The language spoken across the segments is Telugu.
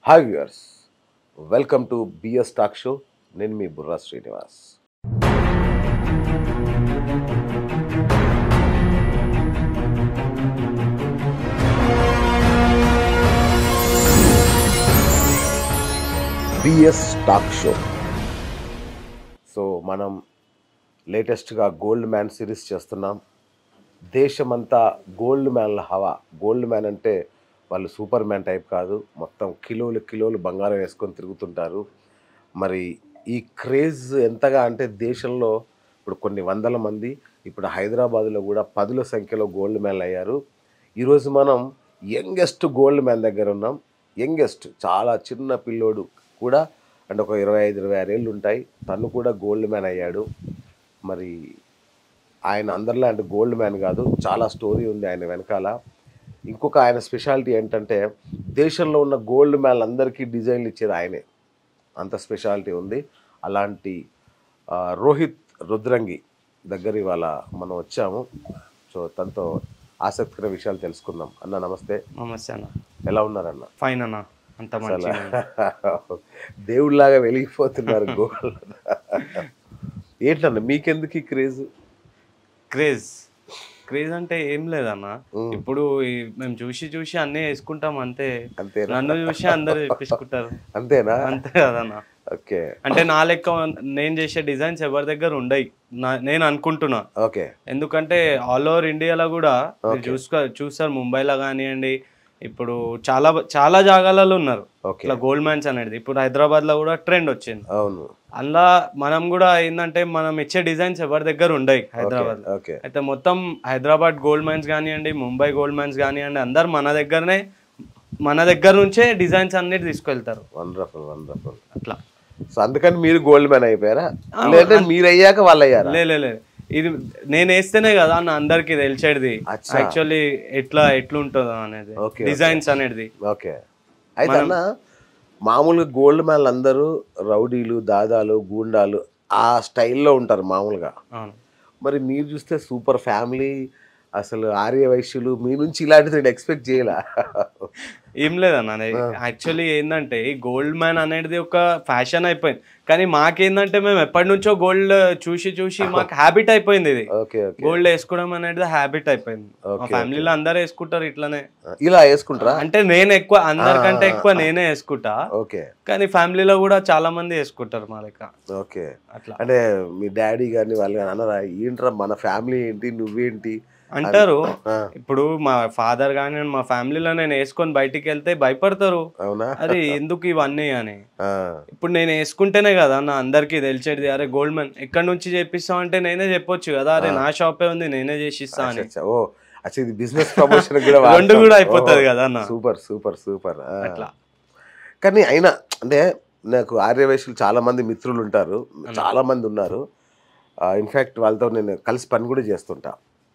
Hi viewers welcome to BS talk show నేను మీ Burra Srinivas BS talk show so మనం లేటెస్ట్గా గోల్డ్ మ్యాన్ సిరీస్ చేస్తున్నాం దేశమంతా గోల్డ్ మ్యాన్ల హవా గోల్డ్ మ్యాన్ అంటే వాళ్ళు సూపర్ మ్యాన్ టైప్ కాదు మొత్తం కిలోలు కిలోలు బంగారం వేసుకొని తిరుగుతుంటారు మరి ఈ క్రేజ్ ఎంతగా అంటే దేశంలో ఇప్పుడు కొన్ని వందల మంది ఇప్పుడు హైదరాబాద్లో కూడా పదుల సంఖ్యలో గోల్డ్ మ్యాన్లు అయ్యారు ఈరోజు మనం యంగెస్ట్ గోల్డ్ మ్యాన్ దగ్గర ఉన్నాం యంగెస్ట్ చాలా చిన్న పిల్లోడు కూడా అంటే ఒక ఇరవై ఐదు ఇరవై ఆరు ఏళ్ళు ఉంటాయి తను కూడా గోల్డ్ మ్యాన్ అయ్యాడు మరి ఆయన అందరిలో అంటే గోల్డ్ మ్యాన్ కాదు చాలా స్టోరీ ఉంది ఆయన వెనకాల ఇంకొక ఆయన స్పెషాలిటీ ఏంటంటే దేశంలో ఉన్న గోల్డ్ మ్యాన్ అందరికీ డిజైన్లు ఇచ్చేది ఆయనే అంత స్పెషాలిటీ ఉంది అలాంటి ఆ, రోహిత్ రుద్రంగి దగ్గర ఇవాళ మనం వచ్చాము సో తనతో ఆసక్తికర విషయాలు తెలుసుకుందాం అన్న నమస్తే నమస్తే అన్న ఎలా ఉన్నారన్న ఫైన్ అన్న అంత అసలు మంచి దేవుళ్ళలాగా వెలిగిపోతున్నారు గోల్డ్ ఏంటన్న మీకెందుకు ఈ క్రేజ్ క్రేజ్ క్రేజ్ అంటే ఏం లేదన్న ఇప్పుడు ఈ- మేము చూసి చూసి అన్నీ వేసుకుంటాం అంతే అంతేనా నన్ను చూసి అందరు చెప్పించుకుంటారు అంతేనా అంతే కదన్న ఓకే అంటే నా లెక్క నేను చేసే డిజైన్స్ ఎవరి దగ్గర ఉండయి నా- నేను అనుకుంటున్నా ఓకే ఎందుకంటే ఆల్ ఓవర్ ఇండియాలో కూడా మీరు చూసుకో చూస్తారు ముంబైలో కానివ్వండి ఇప్పుడు చాలా చాలా జాగాలలో ఉన్నారు ఓకే ఇట్లా గోల్డ్ మ్యాన్స్ అనేది ఇప్పుడు హైదరాబాద్ లో కూడా ట్రెండ్ వచ్చింది అవును అలా మనం కూడా ఏంటంటే మనం ఇచ్చే డిజైన్స్ ఎవరి దగ్గర ఉండయి హైదరాబాద్ ఓకే అయితే మొత్తం హైదరాబాద్ గోల్డ్ మైన్స్ కానివ్వండి ముంబై గోల్డ్ మైన్స్ కానివ్వండి అందరు మన దగ్గరనే మన దగ్గర నుంచే డిజైన్స్ అన్నిటి తీసుకెళ్తారు వండర్ఫుల్ వండర్ఫుల్ అట్లా సో అందుకని మీరు గోల్డ్ మ్యాన్ అయిపోయారా లేదంటే మీరు అయ్యాక వాళ్ళు అయ్యారా లే లే, లే ఇది నేను వేస్తేనే కదా నా అందరికి తెలిసేది అచ్చా. యాక్చువల్లీ ఎట్లా ఎట్లుంటుందో అనేది Okay, డిజైన్స్ అనేది ఓకే అయితే అన్న మామూలుగా గోల్డ్ మ్యాన్లు అందరూ రౌడీలు దాదాలు గూండాలు ఆ స్టైల్లో ఉంటారు మామూలుగా అవును మరి మీరు చూస్తే సూపర్ ఫ్యామిలీ అసలు ఆర్య వైశ్యులు మీ నుంచి ఇలాంటిది నేను ఎక్స్పెక్ట్ చేయలే ఏం లేదన్న యాక్చువల్లీ ఏంటంటే ఈ గోల్డ్ మ్యాన్ అనేది ఒక ఫ్యాషన్ అయిపోయింది కానీ మాకేందంటే మేము ఎప్పటి నుంచో గోల్డ్ చూసి చూసి మాకు హ్యాబిట్ అయిపోయింది ఇది ఓకే ఓకే గోల్డ్ వేసుకోవడం అనేది హ్యాబిట్ అయిపోయింది మా ఫ్యామిలీలో అందరు వేసుకుంటారు ఇట్లనే ఇలా వేసుకుంటారా అంటే నేను ఎక్కువ అందరికంటే ఎక్కువ నేనే వేసుకుంటా ఓకే కానీ ఫ్యామిలీలో కూడా చాలా మంది వేసుకుంటారు మా లెక్క ఓకే అట్లా అంటే మీ డాడీ కానీ వాళ్ళు కానీ అన్నారా ఏంట్రా మన ఫ్యామిలీ ఏంటి నువ్వేంటి అంటారు ఆ, ఇప్పుడు మా ఫాదర్ కానీ మా ఫ్యామిలీలో నేను వేసుకొని బయటికి వెళ్తే భయపడతారు అవునా అరే ఎందుకు ఇవన్నీ అని ఆ, ఇప్పుడు నేను వేసుకుంటేనే కదా నా అందరికి తెలిసేది అరే గోల్డ్ మ్యాన్ ఎక్కడి నుంచి చేపిస్తావు అంటే నేనే చెప్పొచ్చు కదా అరే నా షాపే ఉంది నేనే చేసిస్తా అని అచ్చా, ఓ అచ్చా ఇది బిజినెస్ ప్రమోషన్ కూడా రెండు కూడా అయిపోతుంది కదా అన్న సూపర్ సూపర్ సూపర్ అట్లా కానీ అయినా అంటే నాకు ఆర్యవైశ్యులు చాలా మంది మిత్రులు ఉంటారు చాలా మంది ఉన్నారు ఇన్ఫ్యాక్ట్ వాళ్ళతో నేను కలిసి పని కూడా చేస్తుంటా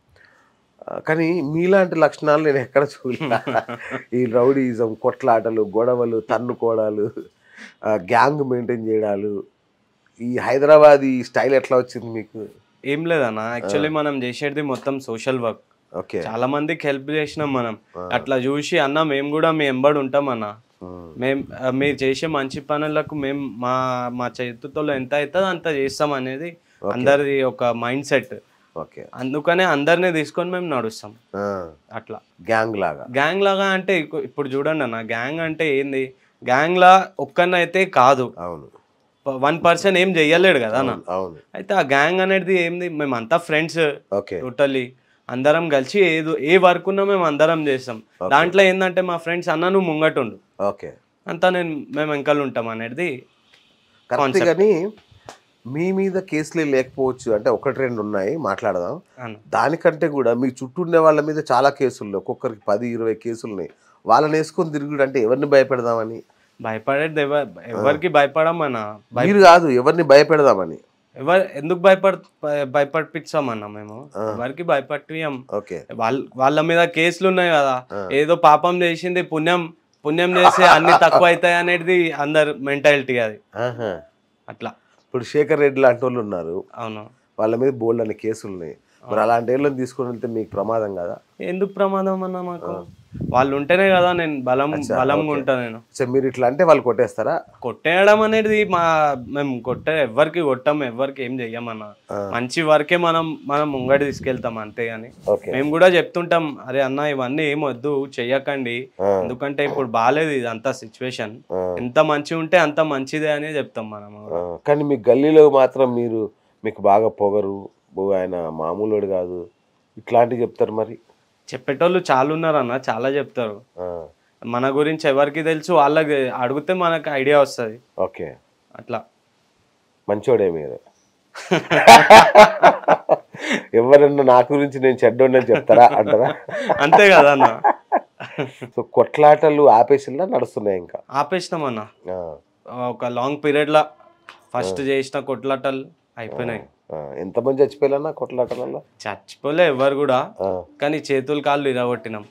ఆ, కానీ మీలాంటి లక్షణాలు నేను ఎక్కడ చూడలే ఈ రౌడీజం కొట్లాటలు గొడవలు తన్నుకోవడాలు గ్యాంగ్ మెయింటైన్ చేయడాలు ఈ హైదరాబాద్ ఈ స్టైల్ ఎట్లా వచ్చింది మీకు ఏం లేదన్న యాక్చువల్లీ మనం చేసేది మొత్తం సోషల్ వర్క్ ఓకే చాలా మందికి హెల్ప్ చేసినాం మనం అట్లా చూసి అన్న మేము కూడా మీ ఎంబడి ఉంటాం అన్న మేం ఆ, మీరు చేసే మంచి పనులకు మేము మా మా చేతుతో ఎంత అవుతుందో అంత చేస్తాం అనేది అందరిది ఒక మైండ్ సెట్ ఓకే అందుకనే అందరినీ తీసుకొని మేము నడుస్తాం అట్లా గ్యాంగ్ లాగా గ్యాంగ్ లాగా అంటే ఇకు- ఇప్పుడు చూడండి అన్న గ్యాంగ్ అంటే ఏంది గ్యాంగ్ లా ఒక్కనైతే కాదు అవును వన్ పర్సన్ ఏం చెయ్యలేడు కదా అన్న అవును అయితే ఆ గ్యాంగ్ అనేది ఏంది మేమంతా ఫ్రెండ్స్ ఓకే టోటలీ అందరం కలిసి ఏదో ఏ వర్క్ ఉన్నా మేము అందరం చేస్తాం దాంట్లో ఏంటంటే మా ఫ్రెండ్స్ అన్న నువ్వు ముంగటుండు ఓకే అంతా నేను మేము వెంకలు ఉంటాం అనేది కరెక్ట్ కానీ మీ మీద కేసులే లేకపోవచ్చు అంటే ఒకటి రెండు ఉన్నాయి మాట్లాడదాం అన్న దానికంటే కూడా మీ చుట్టూ ఉండే వాళ్ళ మీద చాలా కేసులు ఉన్నాయి. ఒక్కొక్కరికి పది ఇరవై కేసులు ఉన్నాయి వాళ్ళని వేసుకొని తిరుగుడు అంటే ఎవరిని భయపెడదామని భయపడేది ఎవ- ఎవరికి భయపడమన్నా భయ మీరు కాదు ఎవరిని భయపెడదామని ఎవరు ఎందుకు భయపడ భయపడిపించామన్నా మేము ఎవరికి భయపడియం ఓకే వాళ్ళ వాళ్ళ మీద కేసులు ఉన్నాయి కదా ఏదో పాపం చేసింది పుణ్యం పుణ్యం చేస్తే అన్ని తక్కువ అవుతాయి అనేది అందరు మెంటాలిటీ అది ఆహా. అట్లా ఇప్పుడు శేఖర్ రెడ్డి లాంటి వాళ్ళు ఉన్నారు అవును వాళ్ళ మీద బోల్డ్ అనే కేసులు ఉన్నాయి మరి అలాంటి ఏళ్ళని తీసుకొని వెళ్తే మీకు ప్రమాదం కదా ఎందుకు ప్రమాదం అన్న మాకు వాళ్ళు ఉంటేనే కదా నేను బలం బలంగా ఉంటా నేను సో మీరు ఇట్లా అంటే వాళ్ళు కొట్టేస్తారా కొట్టేయడం అనేది మా మేము కొట్టే ఎవ్వరికి కొట్టాం ఎవ్వరికి ఏం చెయ్యమన్నా మంచి వరకే మనం మనం ముంగడి తీసుకెళ్తాం అంతే అని ఓకే మేము కూడా చెప్తుంటాం అరే అన్న ఇవన్నీ ఏం వద్దు చెయ్యకండి ఎందుకంటే ఇప్పుడు బాగాలేదు ఇదంతా సిచ్యువేషన్ ఎంత మంచి ఉంటే అంత మంచిదే అని చెప్తాం మనం ఆ, కానీ మీ గల్లీలో మాత్రం మీరు మీకు బాగా పొగరు బో ఆయన మామూలుడు కాదు ఇట్లాంటివి చెప్తారు మరి చెప్పేటోళ్ళు చాలా ఉన్నారు అన్న చాలా చెప్తారు ఆ, మన గురించి ఎవరికి తెలుసు వాళ్ళకి అడిగితే మనకు ఐడియా వస్తుంది ఓకే అట్లా మంచోడే మీరు ఎవరన్నా నా గురించి నేను చెడ్డోడని చెప్తారా అంటారా అంతే కదా అన్న సో కొట్లాటలు ఆపేసిలా నడుస్తున్నాయి ఇంకా ఆపేసినాం అన్న ఆ, ఒక లాంగ్ పీరియడ్ లా ఫస్ట్ చేసిన కొట్లాటలు అయిపోయినాయి ఆ, ఎంతమంది చచ్చిపోయాలన్నా కొట్లాటలలో చచ్చిపోలే ఎవరు కూడా ఆ. కానీ చేతులు కాళ్ళు ఇరగొట్టినాం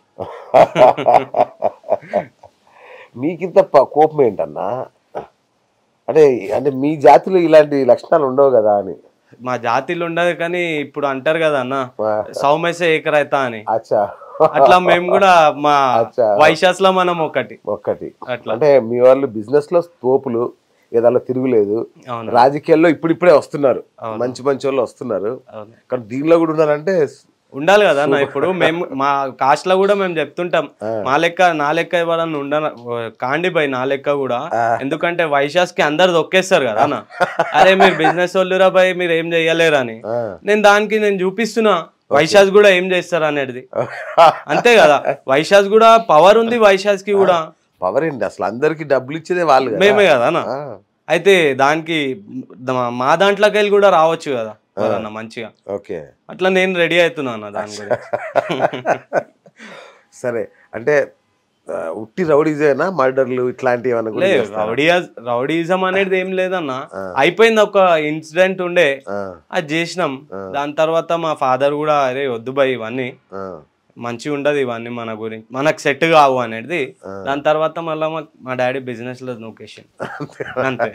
మీకింత ప- కోపం ఏంటన్నా అంటే అంటే మీ జాతిలో ఇలాంటి లక్షణాలు ఉండవు కదా అని మా జాతిలో ఉండదు కానీ ఇప్పుడు అంటారు కదా అన్న ఆ, సౌమేసే ఏకరైతా అని అచ్చా అట్లా మేము కూడా మా అచ్చా. వైశాస్ లో మనం ఒకటి ఒక్కటి అట్లా అంటే మీ వాళ్ళు బిజినెస్ లో తోపులు ఏదాలో తిరుగులేదు అవును రాజకీయాల్లో ఇప్పుడిప్పుడే వస్తున్నారు మంచి మంచి వాళ్ళు వస్తున్నారు అవును కానీ దీనిలో కూడా ఉన్నారంటే ఉండాలి కదా అన్న ఇప్పుడు మేము మా కాస్ట్ లో కూడా మేము చెప్తుంటాం మా లెక్క నా లెక్క ఎవరన్నా ఉండ కాండి బై నా లెక్క కూడా ఎందుకంటే వైశాస్ కి అందరు దొక్కేస్తారు కదా అన్న అరే మీరు బిజినెస్ వాళ్ళురా బై మీరు ఏం చెయ్యలేరు అని ఆ. నేను దానికి నేను చూపిస్తున్నా వైశాస్ కూడా ఏం చేస్తారు అనేది అంతే కదా వైశాస్ కూడా పవర్ ఉంది వైశాస్ కి కూడా పవర్ ఏంటి అసలు అందరికి డబ్బులు ఇచ్చేదే వాళ్ళు కదా మేమే కదా అన్న ఆ, అయితే దానికి ద- మా దాంట్లోకి వెళ్ళి కూడా రావచ్చు కదా ఎవరన్నా మంచిగా ఓకే అట్లా నేను రెడీ అవుతున్నా అన్న దాని గురించి సరే అంటే ఆ, ఉట్టి రౌడీజేనా మర్డర్లు ఇట్లాంటివి ఏమైనా కూడా లేదు చేస్తారా? రౌడీయా రౌడీజం అనేది ఏం లేదన్న అయిపోయింది ఒక ఇన్సిడెంట్ ఉండే ఆ, అది చేసినాం దాని తర్వాత మా ఫాదర్ కూడా అరే వద్దు బై ఇవన్నీ ఆ, మంచిగా ఉండదు ఇవన్నీ మన గురించి మనకు సెట్ కావు అనేది దాని తర్వాత మళ్ళీ మా డాడీ బిజినెస్ లో నూకేసి అంతే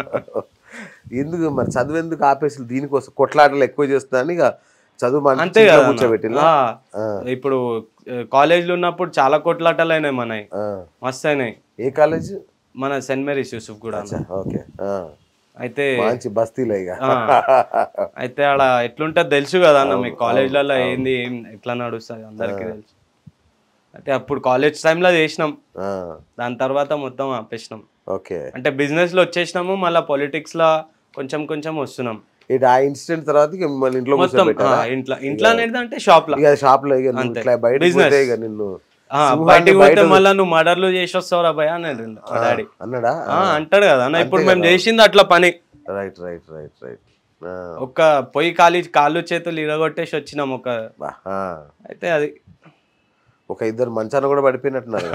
ఎందుకు మరి చదువు ఎందుకు ఆపేసి దీనికోసం కొట్లాటలు ఎక్కువ చేస్తుందని ఇక చదువు మన అంతే కదా అన్న. కూర్చోబెట్టిన ఆ, ఇప్పుడు కాలేజ్ లో ఉన్నప్పుడు చాలా కొట్లాటలు అయినాయి మనవి మస్తు అయినాయి ఏ కాలేజ్ మన సెంట్ మేరీస్ యూసుఫ్ కూడా అన్న. ఓకే ఆ, అయితే మంచి బస్తీలో ఇక ఆ, అయితే ఆడ ఎట్లుంటది తెలుసు కదా అన్న మీకు కాలేజ్లలో ఏంది ఏం ఎట్లా నడుస్తుంది అందరికీ తెలుసు అయితే అప్పుడు కాలేజ్ టైంలో చేసినాం ఆ, దాని తర్వాత మొత్తం ఆపేసినాం ఓకే అంటే బిజినెస్ లో వచ్చేసినాము మళ్ళీ పొలిటిక్స్ లో కొంచెం కొంచెం వస్తున్నాం ఇటు ఆ ఇన్సిడెంట్ తర్వాత ఇక మిమ్మల్ని ఇంట్లో మొత్తం ఆ, కూర్చోబెట్టారా ఇంట్లో ఇంట్లో అనేది అంటే షాప్ లో ఇక షాప్ లో ఇక నువ్వు ఇట్లా బయట Business. పోతే ఇక నిన్ను ఆ, సింహాన్ని బయటికి పోతే బయట- మళ్ళీ నువ్వు మర్డర్లు చేసి వస్తావురా భయ అనేది మా డాడీ అన్నాడా ఆ, అంటాడు కదా అన్న ఇప్పుడు మేము చేసింది అట్లా పని రైట్ రైట్ రైట్ రైట్ ఒక పొయ్యి కాలి కాళ్ళు చేతులు ఇరగొట్టేసి వచ్చినాం ఒక అయితే అది ఒక ఇద్దరు మంచాన కూడా పడిపోయినట్టున్నారు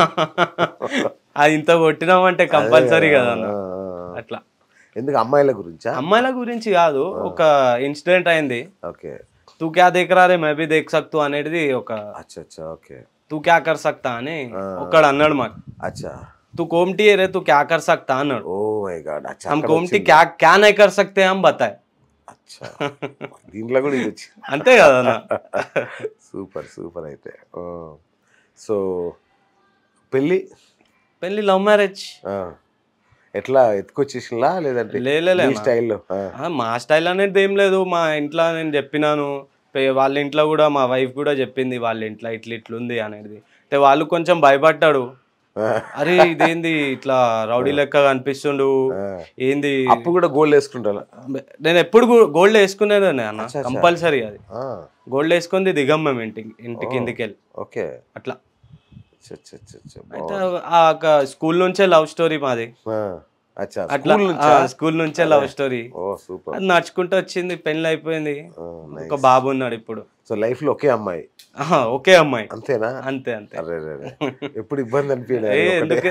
అది ఇంత కొట్టినామంటే కంపల్సరీ కదా అన్న ఆ, ఆ. అట్లా ఎందుకు అమ్మాయిల గురించా అమ్మాయిల గురించి కాదు ఒక ఇన్సిడెంట్ అయింది ఓకే తూ క్యా దేఖ్ రా రే మే బి దేఖ్ సక్తూ అనేది ఒక అచ్చా అచ్చా ఓకే తూ క్యా కర్ సక్తా అని ఒక్కడు అన్నాడు మాకు అచ్చా तू कोमटी है रे तू क्या कर सकता అన్నాడు ఓ మై గాడ్ అచ్చా हम అక్కడ कोमटी क्या क्या नहीं कर सकते हम बताए అచ్చా దీంట్లో కూడా ఇది వచ్చింది అంతే కదా అన్న సూపర్ సూపర్ అయితే సో పెళ్ళి పెళ్లి లవ్ మ్యారేజ్ ఆ. ఎట్లా ఎత్తుకొచ్చేసిలా లేదంటే లేలే ఈ స్టైల్లో మా స్టైల్ అనేది ఏం లేదు మా ఇంట్లో నేను చెప్పినాను పే- వాళ్ళ ఇంట్లో కూడా మా వైఫ్ కూడా చెప్పింది వాళ్ళ ఇంట్లో ఇట్లా ఇట్లుంది అనేది అంటే వాళ్ళు కొంచెం భయపడ్డాడు అరే ఇదేంది ఇట్లా రౌడీ లెక్క కనిపిస్తుండు ఏంది అప్పుడు కూడా గోల్డ్ వేసుకుంటా నేను ఎప్పుడు గోల్డ్ వేసుకునేదాన్ని అన్న కంపల్సరీ అది ఆ, గోల్డ్ వేసుకుంది దిగం మేము ఇంటికి ఇంటి కిందికి వెళ్ళి ఓకే అట్లా అచ్చా, అచ్చా, అచ్చా, అచ్చా. అయితే ఆ స్కూల్ నుంచే లవ్ స్టోరీ మాది ఆ, అచ్చా అట్లా స్కూల్ నుంచా స్కూల్ నుంచే లవ్ స్టోరీ ఓ సూపర్ అది నడుచుకుంటూ వచ్చింది పెళ్ళి అయిపోయింది ఆ, ఒక బాబు ఉన్నాడు ఇప్పుడు సో లైఫ్ లో ఒకే అమ్మాయి ఆహా, ఒకే అమ్మాయి అంతేనా అంతే అంతే అరే అరే, అరే. ఎప్పుడు ఇబ్బంది ఏ అనిపించలేదు ఎందుకు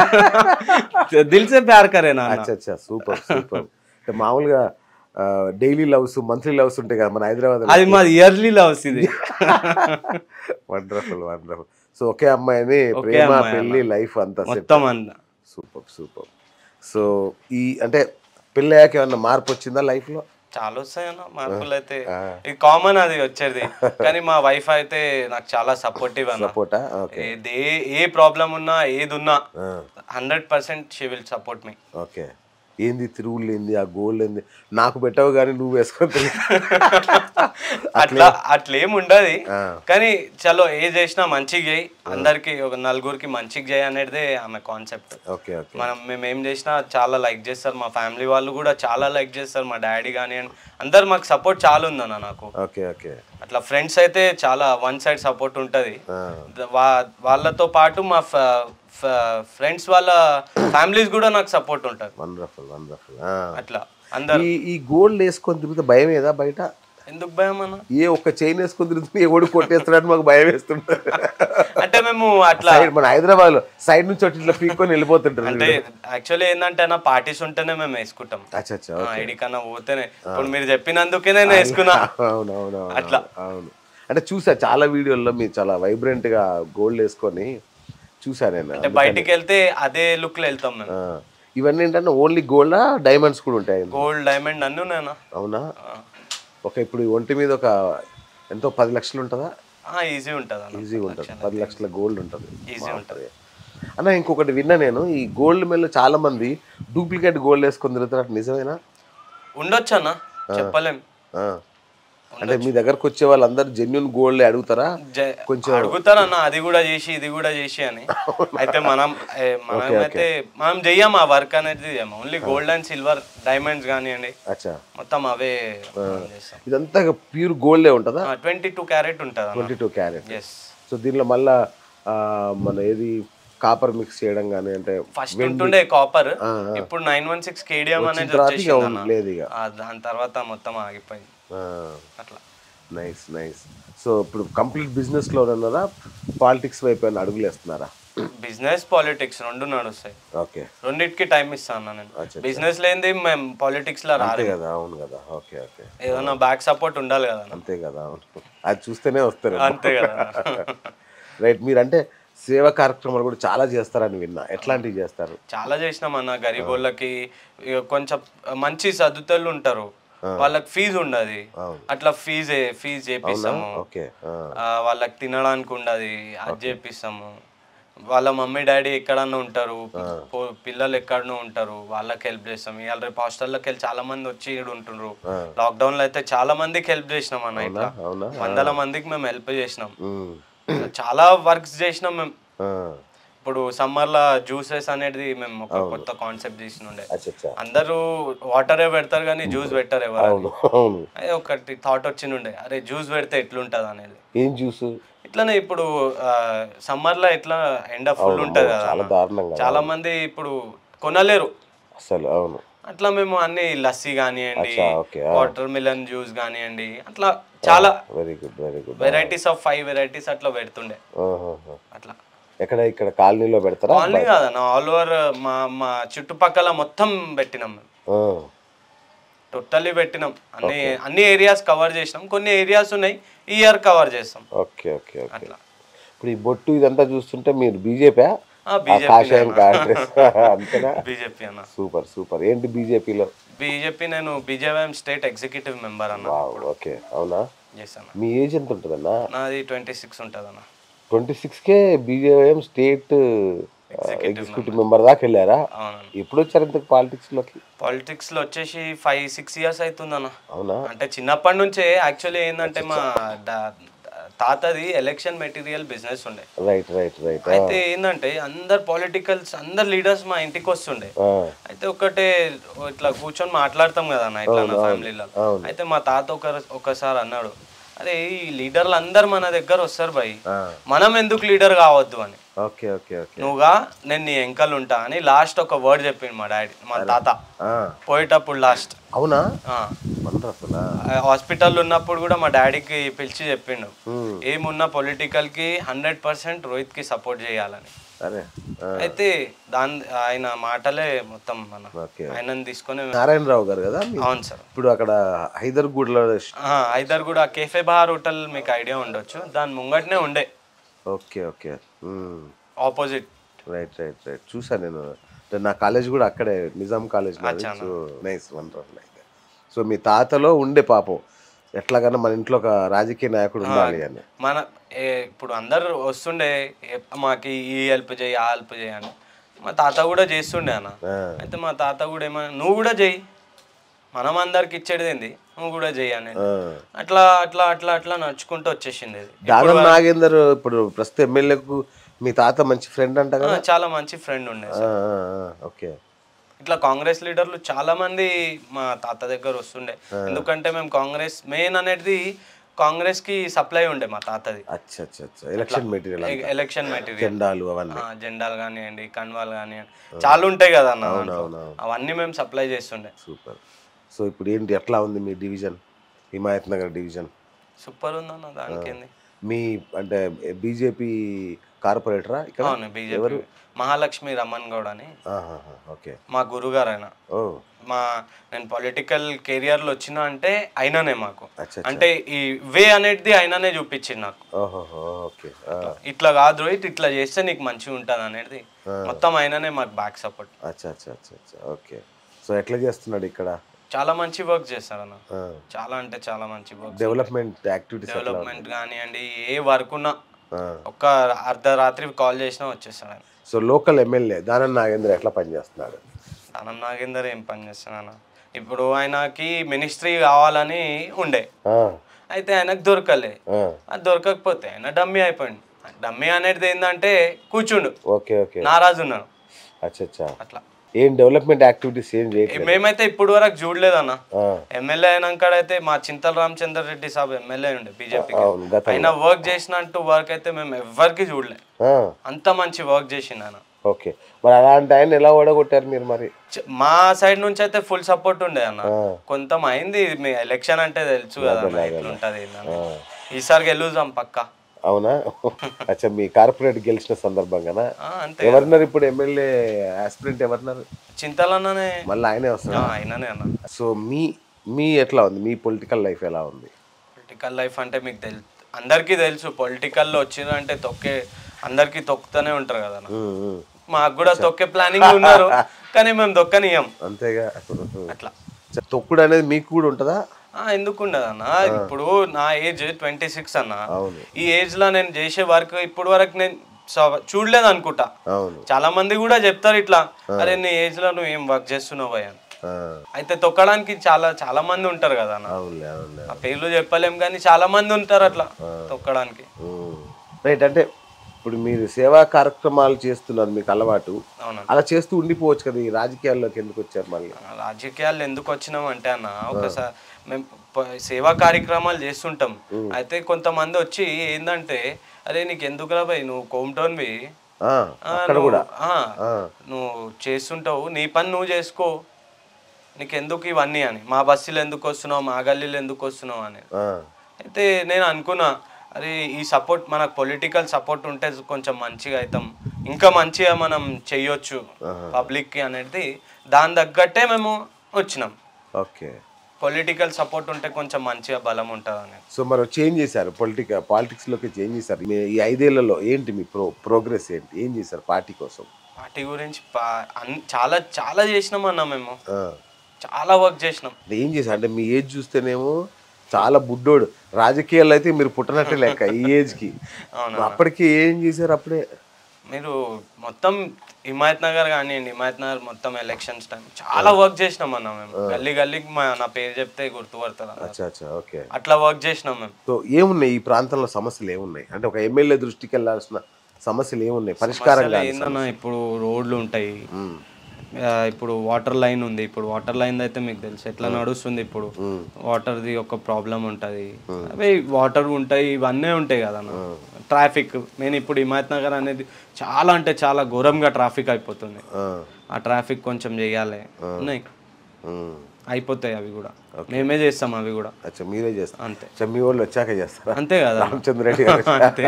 దిల్ సే ప్యార్ కరేనా అన్న. అచ్చా అచ్చా సూపర్ సూపర్ అంటే మామూలుగా డైలీ లవ్స్ మంత్లీ లవ్స్ ఉంటాయి కదా మన హైదరాబాద్ అది మాది ఇయర్లీ లవ్స్ ఇది వండర్ఫుల్ వండర్ఫుల్ సో ఒకే అమ్మాయిని ఒకే ప్రేమ అమ్మాయి పెళ్లి లైఫ్ అంతా సెట్ మొత్తం అన్న సూపర్ సూపర్ సో ఈ అంటే పెళ్ళి అయ్యాక ఏమన్నా మార్పు వచ్చిందా లైఫ్ లో చాలా వస్తాయి అన్న మార్పులు అయితే ఇది కామన్ అది వచ్చేది కానీ మా వైఫ్ అయితే నాకు చాలా సపోర్టివ్ అన్న సపోర్టా ఓకే ఏది ఏ ఏ ప్రాబ్లం ఉన్నా ఏది ఉన్నా hundred percent she will support me okay ఏంది తిరుగులు ఏంది ఆ గోల్డ్ ఏంది నాకు పెట్టావు కానీ నువ్వు వేసుకొని తిరిగి. అట్లా అట్లా ఏం ఉండదు ఆ. కానీ చలో ఏ చేసినా మంచిగా చేయి అందరికి ఒక నలుగురికి మంచిగా చేయి అనేది ఆమె కాన్సెప్ట్ ఓకే ఓకే మనం మేము ఏం చేసినా చాలా లైక్ చేస్తారు మా ఫ్యామిలీ వాళ్ళు కూడా చాలా లైక్ చేస్తారు మా డాడీ కానీ అందరు మాకు సపోర్ట్ చాలా ఉందన్న నాకు ఓకే ఓకే అట్లా ఫ్రెండ్స్ అయితే చాలా వన్ సైడ్ సపోర్ట్ ఉంటుంది ఆ, వా వాళ్ళతో పాటు మా ఫ్రెండ్స్ వాళ్ళ ఫ్యామిలీస్ కూడా నాకు సపోర్ట్ ఉంటుంది వండర్ఫుల్ వండర్ఫుల్ అట్లా అందరు ఈ ఈ గోల్డ్ వేసుకొని తిరిగితే భయం ఏదా బయట ఎందుకు భయం అన్న ఏ ఒక్క చైన్ వేసుకొని తిరిగితే ఎవడు కొట్టేస్తున్నాడు మాకు భయం వేస్తుంటారు అంటే మేము అట్లా సైడ్ మన హైదరాబాద్ లో సైడ్ నుంచి ఒకటి ఇట్లా పీక్కొని వెళ్ళిపోతుంటారు అంటే యాక్చువల్లీ ఏంటంటే నా పార్టీస్ ఉంటేనే మేము వేసుకుంటాం అచ్చా అచ్చా ఆ, ఎడికన్నా పోతేనే ఇప్పుడు మీరు చెప్పినందుకే నేను వేసుకున్నా అవును అవును అవును, అట్లా. అవును అంటే చూసా చాలా వీడియోల్లో మీరు చాలా వైబ్రెంట్ గా గోల్డ్ వేసుకొని చూసా నేను అంటే బయటికి వెళ్తే అదే లుక్ లో వెళ్తాం మేము ఆ, ఇవన్నీ ఏంటంటే ఓన్లీ గోల్డా డైమండ్స్ కూడా ఉంటాయి గోల్డ్ డైమండ్ అన్నీ ఉన్నాయన్నా అవునా ఒక ఇప్పుడు ఈ ఒంటి మీద ఒక ఎంతో పది లక్షలు ఉంటుందా ఈజీ ఉంటుంది అన్న ఈజీగా ఉంటుంది పది లక్షల గోల్డ్ ఉంటుంది ఈజీ ఉంటుంది అన్న ఇంకొకటి విన్నా నేను ఈ గోల్డ్ మీద చాలా మంది డూప్లికేట్ గోల్డ్ వేసుకొని తిరుగుతారు నిజమేనా ఉండొచ్చు అన్న చెప్పలేం ఆ. అంటే మీ దగ్గరకు వచ్చే వాళ్ళందరూ జెన్యున్ గోల్డ్ అడుగుతారా జ- కొంచెం అడుగుతారన్న అది కూడా చేసి ఇది కూడా చేసి అని అయితే మనం ఏ, మనం అయితే మనం చెయ్యం ఆ వర్క్ అనేది చెయ్యం only gold and silver diamonds కానివ్వండి అచ్చా మొత్తం అవే మనం చేస్తాం ఇదంతా ప్యూర్ గోల్డే ఉంటుందా ట్వంటీ టూ క్యారెట్ ఉంటుంది అన్న twenty two carat yes so దీనిలో మళ్ళా ఆ, మన ఏది కాపర్ మిక్స్ చేయడం కానీ అంటే ఫస్ట్ ఉంటుండే కాపర్ ఇప్పుడు నైన్ వన్ సిక్స్ కేడిఎం అనేది తర్వాత ఇక వచ్చేసింది అన్న. లేదు ఇక ఆ, దాని తర్వాత మొత్తం ఆగిపోయింది అట్లా నైస్ నైస్ సో ఇప్పుడు కంప్లీట్ బిజినెస్ లో ఉన్నారా పాలిటిక్స్ వైపు ఏమైనా అడుగులు వేస్తున్నారా బిజినెస్ పాలిటిక్స్ రెండు నడుస్తాయి ఓకే రెండింటికి టైం ఇస్తాను నేను బిజినెస్ లేనిది మేము పాలిటిక్స్ లో అంతే రాలేదు కదా అవును కదా ఓకే ఓకే ఏదైనా బ్యాక్ సపోర్ట్ ఉండాలి కదా అన్న. అంతే కదా అవును అది చూస్తేనే వస్తారు అంతే కదా రైట్ మీరు అంటే సేవా కార్యక్రమాలు కూడా చాలా చేస్తారని విన్నా ఎట్లాంటివి చేస్తారు చాలా చేసినాం అన్న గరీబ్ వాళ్ళకి ఇక కొంచెం మంచి సదుతలు ఉంటారు వాళ్ళకి ఫీజు ఉండదు అట్లా ఫీజే ఫీజు చేపిస్తాము ఓకే ఆ, ఆ, వాళ్ళకి తినడానికి ఉండదు అది చేపిస్తాము వాళ్ళ మమ్మీ డాడీ ఎక్కడన్నా ఉంటారు పో- పిల్లలు ఎక్కడనో ఉంటారు వాళ్ళకి హెల్ప్ చేస్తాం ఇవాళ రేపు హాస్టల్లోకి వెళ్ళి చాలా మంది వచ్చి ఇక్కడ ఉంటుండ్రు లాక్డౌన్ లో అయితే చాలా మందికి హెల్ప్ చేసినాం అన్న ఇట్లా అవునా వందల మందికి మేము హెల్ప్ చేసినాం ఉమ్, చాలా వర్క్స్ చేసినాం మేము ఆ, ఇప్పుడు సమ్మర్ లో జ్యూసెస్ అనేది మేము ఒక కొత్త కాన్సెప్ట్ చేసినుండే అచ్చా అచ్చా అందరూ వాటరే పెడతారు కానీ జ్యూస్ పెట్టారు ఎవరు అవును అవును అదే ఒకటి థాట్ వచ్చినుండే అరే జ్యూస్ పెడితే ఎట్లుంటది అనేది ఏం జ్యూస్ ఇట్లానే ఇప్పుడు సమ్మర్ లో ఎట్లా ఎండ ఫుల్ ఉంటది కదా చాలా అన్న. దారుణంగా చాలా మంది ఇప్పుడు కొనలేరు అసలు అవును అట్లా మేము అన్ని లస్సీ కానివ్వండి అచ్చా, ఓకే, వాటర్ మిలన్ జ్యూస్ కానివ్వండి అట్లా చాలా very good very good varieties of five varieties అట్లా పెడుతుండే అట్లా ఎక్కడ ఇక్కడ కాలనీలో పెడతారా ఓన్లీ కాదన్న ఆల్ ఓవర్ మా మా చుట్టుపక్కల మొత్తం పెట్టినాం మేము ఆ, టోటల్లీ పెట్టినాం అన్ని అన్ని ఏరియాస్ కవర్ చేసినాం కొన్ని ఏరియాస్ ఉన్నాయి ఈ ఇయర్ కవర్ చేస్తాం ఓకే ఓకే ఓకే అట్లా ఇప్పుడు ఈ బొట్టు ఇదంతా చూస్తుంటే మీరు బీజేపీ బీజేపీ కాషాయం కాంగ్రెస్ అంతేనా బీజేపీ అన్న సూపర్ సూపర్ ఏంటి బీజేపీలో బీజేపీ నేను బీజేపీఎం స్టేట్ ఎగ్జిక్యూటివ్ మెంబర్ అన్న ఓకే అవునా చేశాను మీ ఏజ్ ఎంత ఉంటుందన్నా నాది ట్వంటీ సిక్స్ ఉంటుంది అన్న ట్వంటీ సిక్స్కే బీజేఎం స్టేట్ ఎగ్జిక్యూటివ్ మెంబర్ దాకా వెళ్ళారా అవునన్న ఎప్పుడు వచ్చారు ఇంతకు పాలిటిక్స్లోకి పాలిటిక్స్ లో వచ్చేసి ఫైవ్ సిక్స్ ఇయర్స్ అవుతుందన్న అవునా అంటే చిన్నప్పటి నుంచే యాక్చువల్లీ ఏంటంటే మా డా- తాతది ఎలక్షన్ మెటీరియల్ బిజినెస్ ఉండే రైట్ రైట్ రైట్ అయితే ఏంటంటే అందరు పొలిటికల్స్ అందరు లీడర్స్ మా ఇంటికి వస్తుండే అయితే ఒకటే ఇట్లా కూర్చొని మాట్లాడతాం కదా అన్న ఇట్లా నా ఫ్యామిలీలో అయితే మా తాత ఒక ఒకసారి అన్నాడు అరే ఈ లీడర్లు అందరు మన దగ్గర వస్తారు భయ్ మనం ఎందుకు లీడర్ కావద్దు అని ఓకే ఓకే ఓకే నువ్వుగా నేను నీ ఎంకలు ఉంటా అని లాస్ట్ ఒక వర్డ్ చెప్పిండు మా డాడీ మా తాత పోయేటప్పుడు లాస్ట్ అవునా వండర్ఫుల్ హాస్పిటల్ ఉన్నప్పుడు కూడా మా డాడీకి పిలిచి చెప్పిండు ఏమున్నా పొలిటికల్ కి హండ్రెడ్ పర్సెంట్ రోహిత్ కి సపోర్ట్ చేయాలని సరే ఆ, అయితే దాని ఆయన మాటలే మొత్తం మన ఓకే ఆయనని తీసుకొని నారాయణరావు గారు కదా మీ- అవును సార్ ఇప్పుడు అక్కడ హైదర్గూడ్లో ఐదర్ కూడా కేఫే బహార్ హోటల్ మీకు ఐడియా ఉండొచ్చు దాని ముంగటనే ఉండే okay okay opposite right right right చూసాను నేను అంటే నా కాలేజ్ కూడా అక్కడే Nizam college so nice wonderful అయితే సో మీ తాతలో ఉండే పాపం ఎట్లాగన్నా మన ఇంట్లో ఒక రాజకీయ నాయకుడు ఉండాలి అని మన ఏ- ఇప్పుడు అందరు వస్తుండే ఏ- మాకు ఈ హెల్ప్ చేయి ఆ హెల్ప్ చేయి అని మా తాత కూడా చేస్తుండే అన్న ఆ, అయితే మా తాత కూడా ఏమన్నా నువ్వు కూడా చెయ్యి మనం అందరికి ఇచ్చేది ఏంది నువ్వు కూడా చెయ్యి అనేది ఆ. అట్లా అట్లా అట్లా అట్లా నడుచుకుంటూ వచ్చేసింది ఇది దానం నాగేందర్ ఇప్పుడు ప్రస్తుత ఎమ్మెల్యేకు మీ తాత మంచి ఫ్రెండ్ అంట కదా ఆ, చాలా మంచి ఫ్రెండ్ ఉండే ఆ, ఆ, ఆ, ఓకే ఇట్లా కాంగ్రెస్ లీడర్లు చాలా మంది మా తాత దగ్గర వస్తుండే ఎందుకంటే మేము కాంగ్రెస్ మెయిన్ అనేది కాంగ్రెస్ కి సప్లై ఉండే మా తాతది అచ్చా అచ్చా అచ్చా ఎలక్షన్ మెటీరియల్ ఎ- ఎలక్షన్ మెటీరియల్ జెండాలు అవన్నీ జెండాలు కానివ్వండి కన్వాలు కానివ్వండి చాలా ఉంటాయి కదా అన్న దాంట్లో. అవునవును అవన్నీ మేము సప్లై చేస్తుండే సూపర్ సో ఇప్పుడు ఏంటి ఎట్లా ఉంది మీ division Himayat Nagar division super ఉందన్న దానికి ఏంది మీ అంటే బీజేపీ కార్పొరేటరా ఇక్కడ అవును బీజేపీ మహాలక్ష్మి రమణ్ గౌడ్ అని ఆహాహా, ఓకే మా గురుగారు ఆయన ఓ మా నేను పొలిటికల్ కెరియర్లో వచ్చిన అంటే అయిననే మాకు అచ్చా అంటే ఈ వే అనేది అయిననే చూపించింది నాకు ఓహోహో ఓకే ఆ, ఇట్లా కాదు రోహిత్ ఇట్లా చేస్తే నీకు మంచిగా ఉంటుంది అనేది మొత్తం అయిననే మాకు బ్యాక్ సపోర్ట్ అచ్చా అచ్చా అచ్చా అచ్చా ఓకే సో ఎట్లా చేస్తున్నాడు ఇక్కడ చాలా మంచి వర్క్ చేస్తారన్న ఆ, చాలా అంటే చాలా మంచి వర్క్ డెవలప్మెంట్ యాక్టివిటీస్ ఎట్లా డెవలప్మెంట్ కానివ్వండి ఏ వర్క్ ఉన్నా ఆ, ఒక్క అర్ధరాత్రి కాల్ చేసినా వచ్చేస్తాడు ఆయన సో లోకల్ ఎమ్మెల్యే దానం నాగేంద్ర ఎట్లా పనిచేస్తున్నాడు దానం నాగేందర్ ఏం పని చేస్తున్నాను ఇప్పుడు ఆయనకి మినిస్ట్రీ కావాలని ఉండే ఆ, అయితే ఆయనకు దొరకలే ఆ, అది దొరకకపోతే ఆయన డమ్మీ అయిపోయింది డమ్మీ అనేది ఏంటంటే కూర్చుండు ఓకే ఓకే నారాజు ఉన్నాను అచ్చా అచ్చా అట్లా ఏం డెవలప్మెంట్ యాక్టివిటీస్ ఏం చేయట్లేదు మేమైతే ఇప్పుడు వరకు చూడలేదన్న ఆ, ఎమ్మెల్యే అయినాకడైతే మా చింతల రామచంద్ర రెడ్డి సాబ్ ఎమ్మెల్యే ఉండే బీజేపీకి అవును గత ఆయన వర్క్ చేసినట్టు వర్క్ అయితే మేము ఎవ్వరికి చూడలే ఆ, అంత మంచి వర్క్ చేసిండు ఆయన ఓకే మరి అలాంటి ఆయన ఎలా ఓడగొట్టారు మీరు మరి చ- మా సైడ్ నుంచి అయితే ఫుల్ సపోర్ట్ ఉండే అన్న ఆ, కొంత అయింది మీ ఎలక్షన్ అంటే తెలుసు కదా అన్న, ఎట్లుంటది ఏందని. ఆ. ఈసారి గెలుద్దాం పక్క అవునా అచ్చా మీ కార్పొరేట్ గెలిచిన సందర్భంగానా ఆ, అంతే ఎవరున్నారు ఇప్పుడు ఎమ్మెల్యే ఆస్పిరెంట్ ఎవరున్నారు చింతలన్ననే మళ్ళీ ఆయనే వస్తారు ఆ, ఆయననే అన్న సో మీ మీ ఎట్లా ఉంది మీ పొలిటికల్ లైఫ్ ఎలా ఉంది పొలిటికల్ లైఫ్ అంటే మీకు తెలు అందరికీ తెలుసు పొలిటికల్లో వచ్చిందంటే తొక్కే అందరికీ తొక్కుతూనే ఉంటారు కదా అన్న. ఉమ్, ఉమ్. మాకు కూడా తొక్కే ప్లానింగ్ ఉన్నారు కానీ మేము దొక్కనియం అంతేగా అట్లా చ- తొక్కుడు అనేది మీకు కూడా ఉంటుందా ఆ, ఎందుకు ఉండదు అన్న ఇప్పుడు నా ఏజ్ ట్వంటీ సిక్స్ అన్న అవును ఈ ఏజ్ లో నేను చేసే వర్క్ ఇప్పుడు వరకు నేను స- చూడలేదు అనుకుంటా అవును చాలా మంది కూడా చెప్తారు ఇట్లా అరే నీ ఏజ్ లో నువ్వు ఏం వర్క్ చేస్తున్నావు భయ్య అని. ఆ, అయితే తొక్కడానికి చాలా చాలా మంది ఉంటారు కదా అన్న అవునులే అవునులే ఆ పేర్లు చెప్పలేం కానీ చాలా మంది ఉంటారు అట్లా తొక్కడానికి రైట్ అంటే ఇప్పుడు మీరు సేవా కార్యక్రమాలు చేస్తున్నారు మీకు అలవాటు అవునా అలా చేస్తూ ఉండిపోవచ్చు కదా ఈ రాజకీయాల్లోకి ఎందుకు వచ్చారు మళ్ళీ రాజకీయాలు ఎందుకు వచ్చినాం అంటే అన్న ఒకసారి మేము ప- సేవా కార్యక్రమాలు చేస్తుంటాం అయితే కొంతమంది వచ్చి ఏంటంటే అరే నీకు ఎందుకు రా భయ్ నువ్వు కోమటోన్వి ఆ, ఆ, అక్కడ నువ్వు- కూడా ఆ, ఆ, నువ్వు చేస్తుంటావు నీ పని నువ్వు చేసుకో నీకు ఎందుకు ఇవన్నీ అని మా బస్సులు ఎందుకు వస్తున్నావు మా గల్లీలు ఎందుకు వస్తున్నావు అని ఆ, అయితే నేను అనుకున్నా అరే ఈ సపోర్ట్ మనకు పొలిటికల్ సపోర్ట్ ఉంటే కొంచెం మంచిగా అవుతాం ఇంకా మంచిగా మనం చెయ్యొచ్చు పబ్లిక్కి అనేది దాని తగ్గట్టే మేము వచ్చినాం ఓకే పొలిటికల్ సపోర్ట్ ఉంటే కొంచెం మంచిగా బలం ఉంటుంది అని సో మరి చేంజ్ చేశారు పొలిటిక పాలిటిక్స్లోకి చేంజ్ చేశారు మీ ఈ ఐదేళ్లలో ఏంటి మీ ప్రో ప్రోగ్రెస్ ఏంటి ఏం చేశారు పార్టీ కోసం పార్టీ గురించి పా- అన్- చాలా చాలా చేసినాం అన్న మేము ఆ, చాలా వర్క్ చేసినాం అంటే ఏం చేశారు అంటే మీ ఏజ్ చూస్తేనేమో చాలా బుడ్డోడు రాజకీయాల్లో అయితే మీరు పుట్టనట్టే లెక్క ఈ ఏజ్కి అవును అప్పటికి ఏం చేశారు అప్పుడే మీరు మొత్తం హిమాయత్ నగర్ కానివ్వండి హిమాయత్ నగర్ మొత్తం ఎలక్షన్స్ టైం చాలా వర్క్ చేసినాం అన్న మేము గల్లీ గల్లీకి మా నా పేరు చెప్తే గుర్తుపడతారు అందరు. అచ్చా అచ్చా ఓకే అట్లా వర్క్ చేసినాం మేము సో ఏమున్నాయి ఈ ప్రాంతంలో సమస్యలు ఏమున్నాయి అంటే ఒక ఎమ్మెల్యే దృష్టికి వెళ్ళాల్సిన సమస్యలు ఏమున్నాయి పరిష్కారం అసలు కాని ఏందన్నా ఇప్పుడు రోడ్లు ఉంటాయి ఉమ్, ఆ, ఇప్పుడు వాటర్ లైన్ ఉంది ఇప్పుడు వాటర్ లైన్ అయితే మీకు తెలుసు ఎట్లా నడుస్తుంది ఇప్పుడు వాటర్ది ఒక ప్రాబ్లం ఉంటుంది అవి వాటర్ ఉంటాయి ఇవన్నీ ఉంటాయి కదా ట్రాఫిక్ నేను ఇప్పుడు హిమాయత్ నగర్ అనేది చాలా అంటే చాలా ఘోరంగా ట్రాఫిక్ అయిపోతుంది ఆ, ఆ ట్రాఫిక్ కొంచెం చేయాలి ఉన్నాయి ఉమ్. అయిపోతాయి అవి కూడా మేమే చేస్తాం అవి కూడా అచ్చా మీరే చేస్తారు అంతే అచ్చా మీ వాళ్ళు వచ్చాక చేస్తారా అంతే కదా రామచంద్రెడ్డి గారు అంతే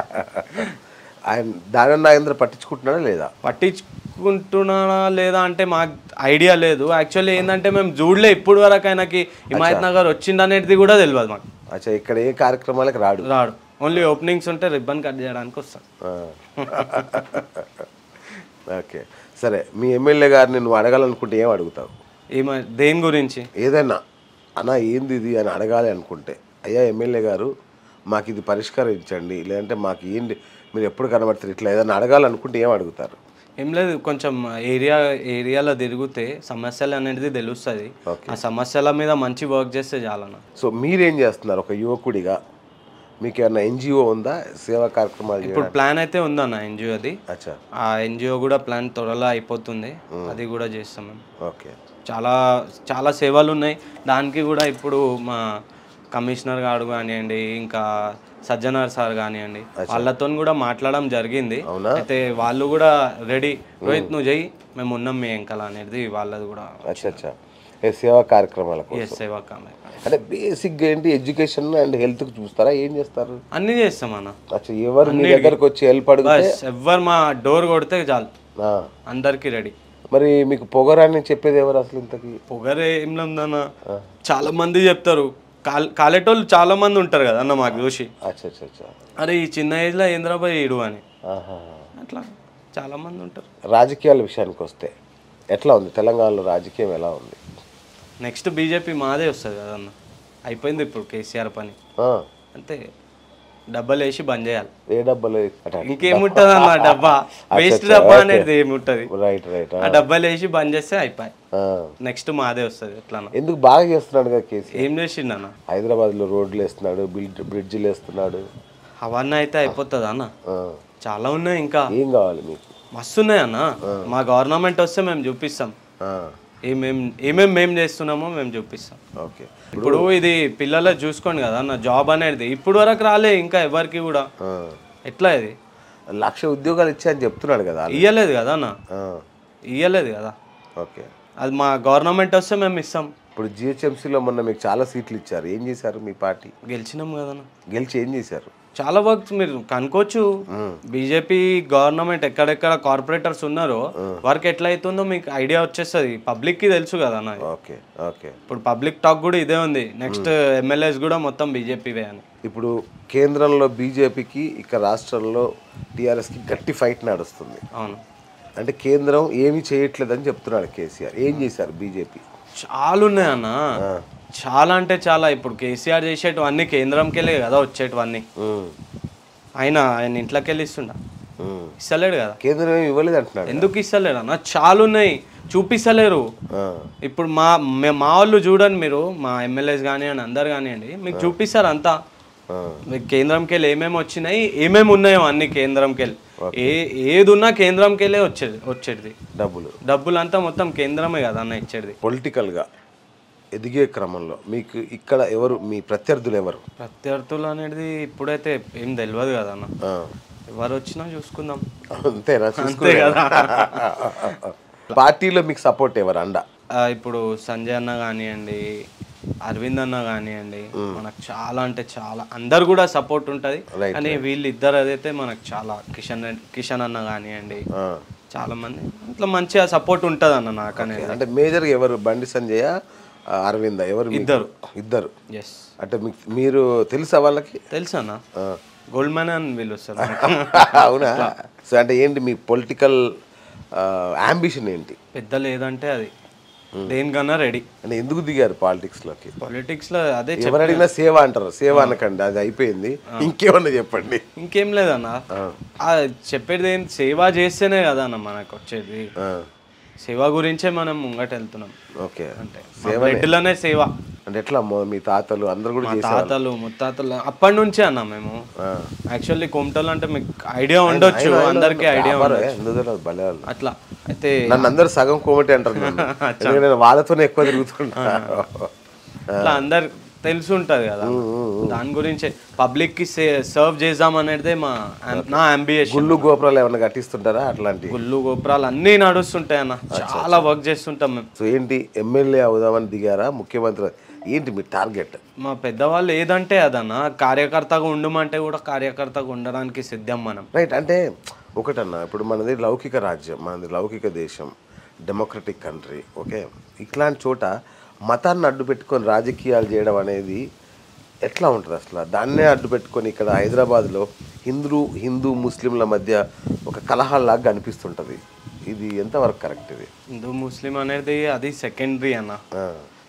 ఆయన దాని నాగేంద్ర పట్టించుకుంటున్నాడా లేదా పట్టించుకుంటున్నానా లేదా అంటే మాకు ఐడియా లేదు యాక్చువల్లీ ఏంటంటే మేము చూడలే ఇప్పుడు వరకు ఆయనకి హిమాయత్ నగర్ వచ్చిందనేది కూడా తెలియదు మాకు అచ్చా ఇక్కడ ఏ కార్యక్రమాలకు రాడు రాడు ఓన్లీ ఓపెనింగ్స్ ఉంటే రిబ్బన్ కట్ చేయడానికి వస్తాడు ఆ. ఓకే సరే మీ ఎమ్మెల్యే గారిని నువ్వు అడగాలనుకుంటే ఏం అడుగుతావు ఏమ దేని గురించి ఏదైనా అన్న ఏంది ఇది అని అడగాలి అనుకుంటే అయ్యా ఎమ్మెల్యే గారు మాకు ఇది పరిష్కరించండి లేదంటే మాకు ఏంటి మీరు ఎప్పుడు కనబడతారు ఇట్లా ఏదైనా అడగాలనుకుంటే ఏం అడుగుతారు ఏం లేదు కొంచెం ఏరియా ఏరియాలో తిరిగితే సమస్యలు అనేది తెలుస్తుంది ఆ సమస్యల మీద మంచి వర్క్ చేస్తే చాలన్న సో మీరేం చేస్తున్నారు ఒక యువకుడిగా మీకు ఏమైనా ఎన్జిఓ ఉందా సేవా కార్యక్రమాలు చేయడం ఇప్పుడు ప్లాన్ అయితే ఉందన్న ఎన్జిఓది అచ్చా ఆ ఎన్జిఓ కూడా ప్లాన్ త్వరలో అయిపోతుంది అది కూడా చేస్తాం మేము ఓకే చాలా చాలా సేవలు ఉన్నాయి దానికి కూడా ఇప్పుడు మా కమిషనర్ గారు కానివ్వండి ఇంకా సజ్జనార్ సార్ కానివ్వండి వాళ్ళతో కూడా మాట్లాడడం జరిగింది అవునా? అయితే వాళ్ళు కూడా రెడీ రోహిత్ నువ్వు చెయ్యి మేము ఉన్నాం మీ వెంకల అనేది వాళ్ళది కూడా అచ్చా అచ్చా ఏ సేవా కార్యక్రమాల కోసం ఎస్ సేవా కామే అంటే బేసిక్గా ఏంటి ఎడ్యుకేషన్ అండ్ హెల్త్కి చూస్తారా ఏం చేస్తారు అన్నీ చేస్తాం అన్న అచ్చా ఎవరు మీ దగ్గరకు వచ్చి హెల్ప్ అడిగితే బస్ ఎవ్వరు మా డోర్ కొడితే చాలు ఆ, అందరికీ రెడీ మరి మీకు పొగరాన్ని చెప్పేది ఎవరు అసలు ఇంతకి పొగరే ఏం లేదన్న చాలా మంది చెప్తారు కాల్ కాలేటోళ్ళు చాలా మంది ఉంటారు కదా అన్న మాకు చూసి అచ్చా అచ్చా అచ్చా అరే ఈ చిన్న ఏజ్లో ఏంద్రాబాయ్ ఏడు అని ఆహా. అట్లా చాలా మంది ఉంటారు రాజకీయాల విషయానికి వస్తే ఎట్లా ఉంది తెలంగాణలో రాజకీయం ఎలా ఉంది నెక్స్ట్ బీజేపీ మాదే వస్తుంది కదా అన్న అయిపోయింది ఇప్పుడు కేసీఆర్ పని ఆ, అంతే డబ్బాలు వేసి బంద్ చేయాలి ఏ డబ్బులు అట్లా ఇంకేముంటుంది అన్న డబ్బా వేస్ట్ డబ్బా అనేది ఏముంటుంది రైట్ రైట్ ఆ డబ్బాలు వేసి బంద్ చేస్తే అయిపోయి నెక్స్ట్ మాదే వస్తుంది ఎట్లా ఎందుకు బాగా చేస్తున్నాడు కదా కేసీఆర్ ఏం చేసిండు అన్న హైదరాబాద్లో రోడ్లు వేస్తున్నాడు బిల్డ్ బ్రిడ్జిలు వేస్తున్నాడు అవన్నీ అయితే అయిపోతుంది అన్న ఆ, చాలా ఉన్నాయి ఇంకా ఏం కావాలి మీకు మస్తు ఉన్నాయి అన్న మా గవర్నమెంట్ వస్తే మేము చూపిస్తాం ఆ, ఏమేం ఏమేం మేము చేస్తున్నామో మేము చూపిస్తాం ఓకే ఇప్పుడు ఇది పిల్లలు చూసుకోండి కదా అన్న జాబ్ అనేది ఇప్పుడు వరకు రాలే ఇంకా ఎవరికి కూడా ఆ, ఎట్లా ఇది లక్ష ఉద్యోగాలు ఇచ్చా అని చెప్తున్నాడు కదా ఇయ్యలేదు కదా అన్న ఆ, ఇయ్యలేదు కదా ఓకే అది మా గవర్నమెంట్ వస్తే మేము ఇస్తాం ఇప్పుడు జిహెచ్ఎంసీలో మొన్న మీకు చాలా సీట్లు ఇచ్చారు ఏం చేశారు మీ పార్టీ గెలిచినాం కదన్న గెలిచి ఏం చేశారు చాలా వర్క్ మీరు కనుకోవచ్చు బీజేపీ గవర్నమెంట్ ఎక్కడెక్కడ కార్పొరేటర్స్ ఉన్నారో వర్క్ ఎట్లా అవుతుందో మీకు ఐడియా వచ్చేస్తుంది పబ్లిక్ కి తెలుసు కదా అన్న ఓకే ఓకే ఇప్పుడు పబ్లిక్ టాక్ కూడా ఇదే ఉంది నెక్స్ట్ ఎమ్మెల్యేస్ కూడా మొత్తం బీజేపీవే అని ఇప్పుడు కేంద్రంలో బీజేపీకి ఇక్కడ రాష్ట్రంలో టీఆర్ఎస్కి గట్టి ఫైట్ నడుస్తుంది అవును అంటే కేంద్రం ఏమీ చేయట్లేదని చెప్తున్నాడు కేసీఆర్ ఏం చేశారు బీజేపీ చాలా ఉన్నాయి అన్న చాలా అంటే చాలా ఇప్పుడు కేసీఆర్ చేసేటివన్నీ కేంద్రంకి వెళ్ళే కదా వచ్చేటివన్నీ ఆయన ఆయన ఇంట్లోకి వెళ్ళి ఇస్తుండ ఇస్తలేడు కదా కేంద్రం ఏమి ఇవ్వలేదు అంటున్నాడు ఎందుకు ఇస్తలేడు అన్న చాలా ఉన్నాయి చూపిస్తలేరు ఆ, ఇప్పుడు మా మే- మా వాళ్ళు చూడండి మీరు మా ఎమ్మెల్యేస్ కానివ్వండి అందరు కానివ్వండి మీకు చూపిస్తారు అంతా ఆ, మీకు కేంద్రంకి వెళ్ళి ఏమేమి వచ్చినాయి ఏమేమి ఉన్నాయో అన్ని కేంద్రంకి వెళ్ళి ఏ ఏది ఉన్నా కేంద్రంకి వెళ్ళే వచ్చేది వచ్చేది డబ్బులు డబ్బులంతా మొత్తం కేంద్రమే కదా అన్న ఇచ్చేది పొలిటికల్గా ఎదిగే క్రమంలో మీకు ఇక్కడ ఎవరు మీ ప్రత్యర్థులు ఎవరు ప్రత్యర్థులు అనేది ఇప్పుడైతే ఏం తెలియదు కదా అన్న ఆ, ఎవరు వచ్చినా చూసుకుందాం అంతేనా అంతే చూసుకునే కదా పార్టీలో మీకు సపోర్ట్ ఎవరు అండ ఆ, ఇప్పుడు సంజయ్ అన్న కానివ్వండి అరవింద్ అన్న కానివ్వండి మనకు చాలా అంటే చాలా అందరు కూడా సపోర్ట్ ఉంటుంది Right, కానీ వీళ్ళిద్దరు అదైతే మనకు చాలా కిషన్ రెడ్డి- కిషన్ అన్న కానివ్వండి ఆ, చాలా మంది ఇట్లా మంచిగా సపోర్ట్ ఉంటుంది అన్న నాకు అనేది అంటే మేజర్గా ఎవరు బండి సంజయ ఆ, అరవింద ఎవరు మీకు? ఇద్దరు. ఇద్దరు ఎస్ అంటే మీకు మీరు తెలుసా వాళ్ళకి తెలుసా అన్న ఆ. గోల్డ్ మ్యాన్ అని వీళ్ళు వస్తారు అవునా సో అంటే ఏంటి మీ పొలిటికల్ అంబిషన్ ఏంటి పెద్ద లేదంటే అది దేనికన్నా రెడీ అంటే ఎందుకు దిగారు పాలిటిక్స్ లోకి పాలిటిక్స్ లో అదే చెప్- ఎవరు అడిగినా సేవ అంటారు సేవ అనకండి అది అయిపోయింది ఇంకేమన్నా చెప్పండి ఇంకేం లేదన్న ఆ చెప్పేది ఏంటి సేవ చేస్తేనే కదా అన్న మనకు వచ్చేది ఆ, సేవ గురించే మనం ముంగట వెళ్తున్నాం ఓకే అంటే బ్లడ్లోనే సేవ అంటే ఎట్లా మొ- మీ తాతలు అందరు కూడా మా చేసే తాతలు ముత్తాతలు అప్పటి నుంచే అన్న మేము యాక్చువల్లీ కోమటలు అంటే మీకు ఐడియా ఉండొచ్చు అందరికీ ఐడియా ఉండొచ్చు ఎందుకు తెలియదు భలే వాళ్ళు అట్లా అయితే నన్ను అందరు సగం కోమటి అంటారు నన్ను. ఎందుకంటే నేను వాళ్ళతోనే ఎక్కువ తిరుగుతుంటా అట్లా అందరు తెలిసి ఉంటది కదా దాని గురించే పబ్లిక్ కి సర్వ్ చేద్దాం అనేది మా నా అంబియేషన్ గుళ్ళు గోపురాలు ఏమన్నా కట్టిస్తుంటారా అట్లాంటి గుళ్ళు గోపురాలు అన్నీ నడుస్తుంటాయి అన్న చాలా వర్క్ చేస్తుంటాం మేము సో ఏంటి ఎమ్మెల్యే అవుదామని దిగారా ముఖ్యమంత్రి ఏంటి మీ టార్గెట్ మా పెద్దవాళ్ళు ఏదంటే అదన్న కార్యకర్తగా ఉండమంటే కూడా కార్యకర్తగా ఉండడానికి సిద్ధం మనం రైట్ అంటే ఒకటన్నా ఇప్పుడు మనది లౌకిక రాజ్యం మనది లౌకిక దేశం డెమోక్రటిక్ కంట్రీ ఓకే ఇట్లాంటి చోట మతాన్ని అడ్డు పెట్టుకొని రాజకీయాలు చేయడం అనేది ఎట్లా ఉంటుంది అసలు దాన్నే అడ్డు పెట్టుకొని ఇక్కడ హైదరాబాద్లో హిందూ హిందూ ముస్లింల మధ్య ఒక కలహాల్లాగా కనిపిస్తుంటుంది ఇది ఎంతవరకు కరెక్ట్ ఇది హిందూ ముస్లిం అనేది అది సెకండరీ అన్న ఆ,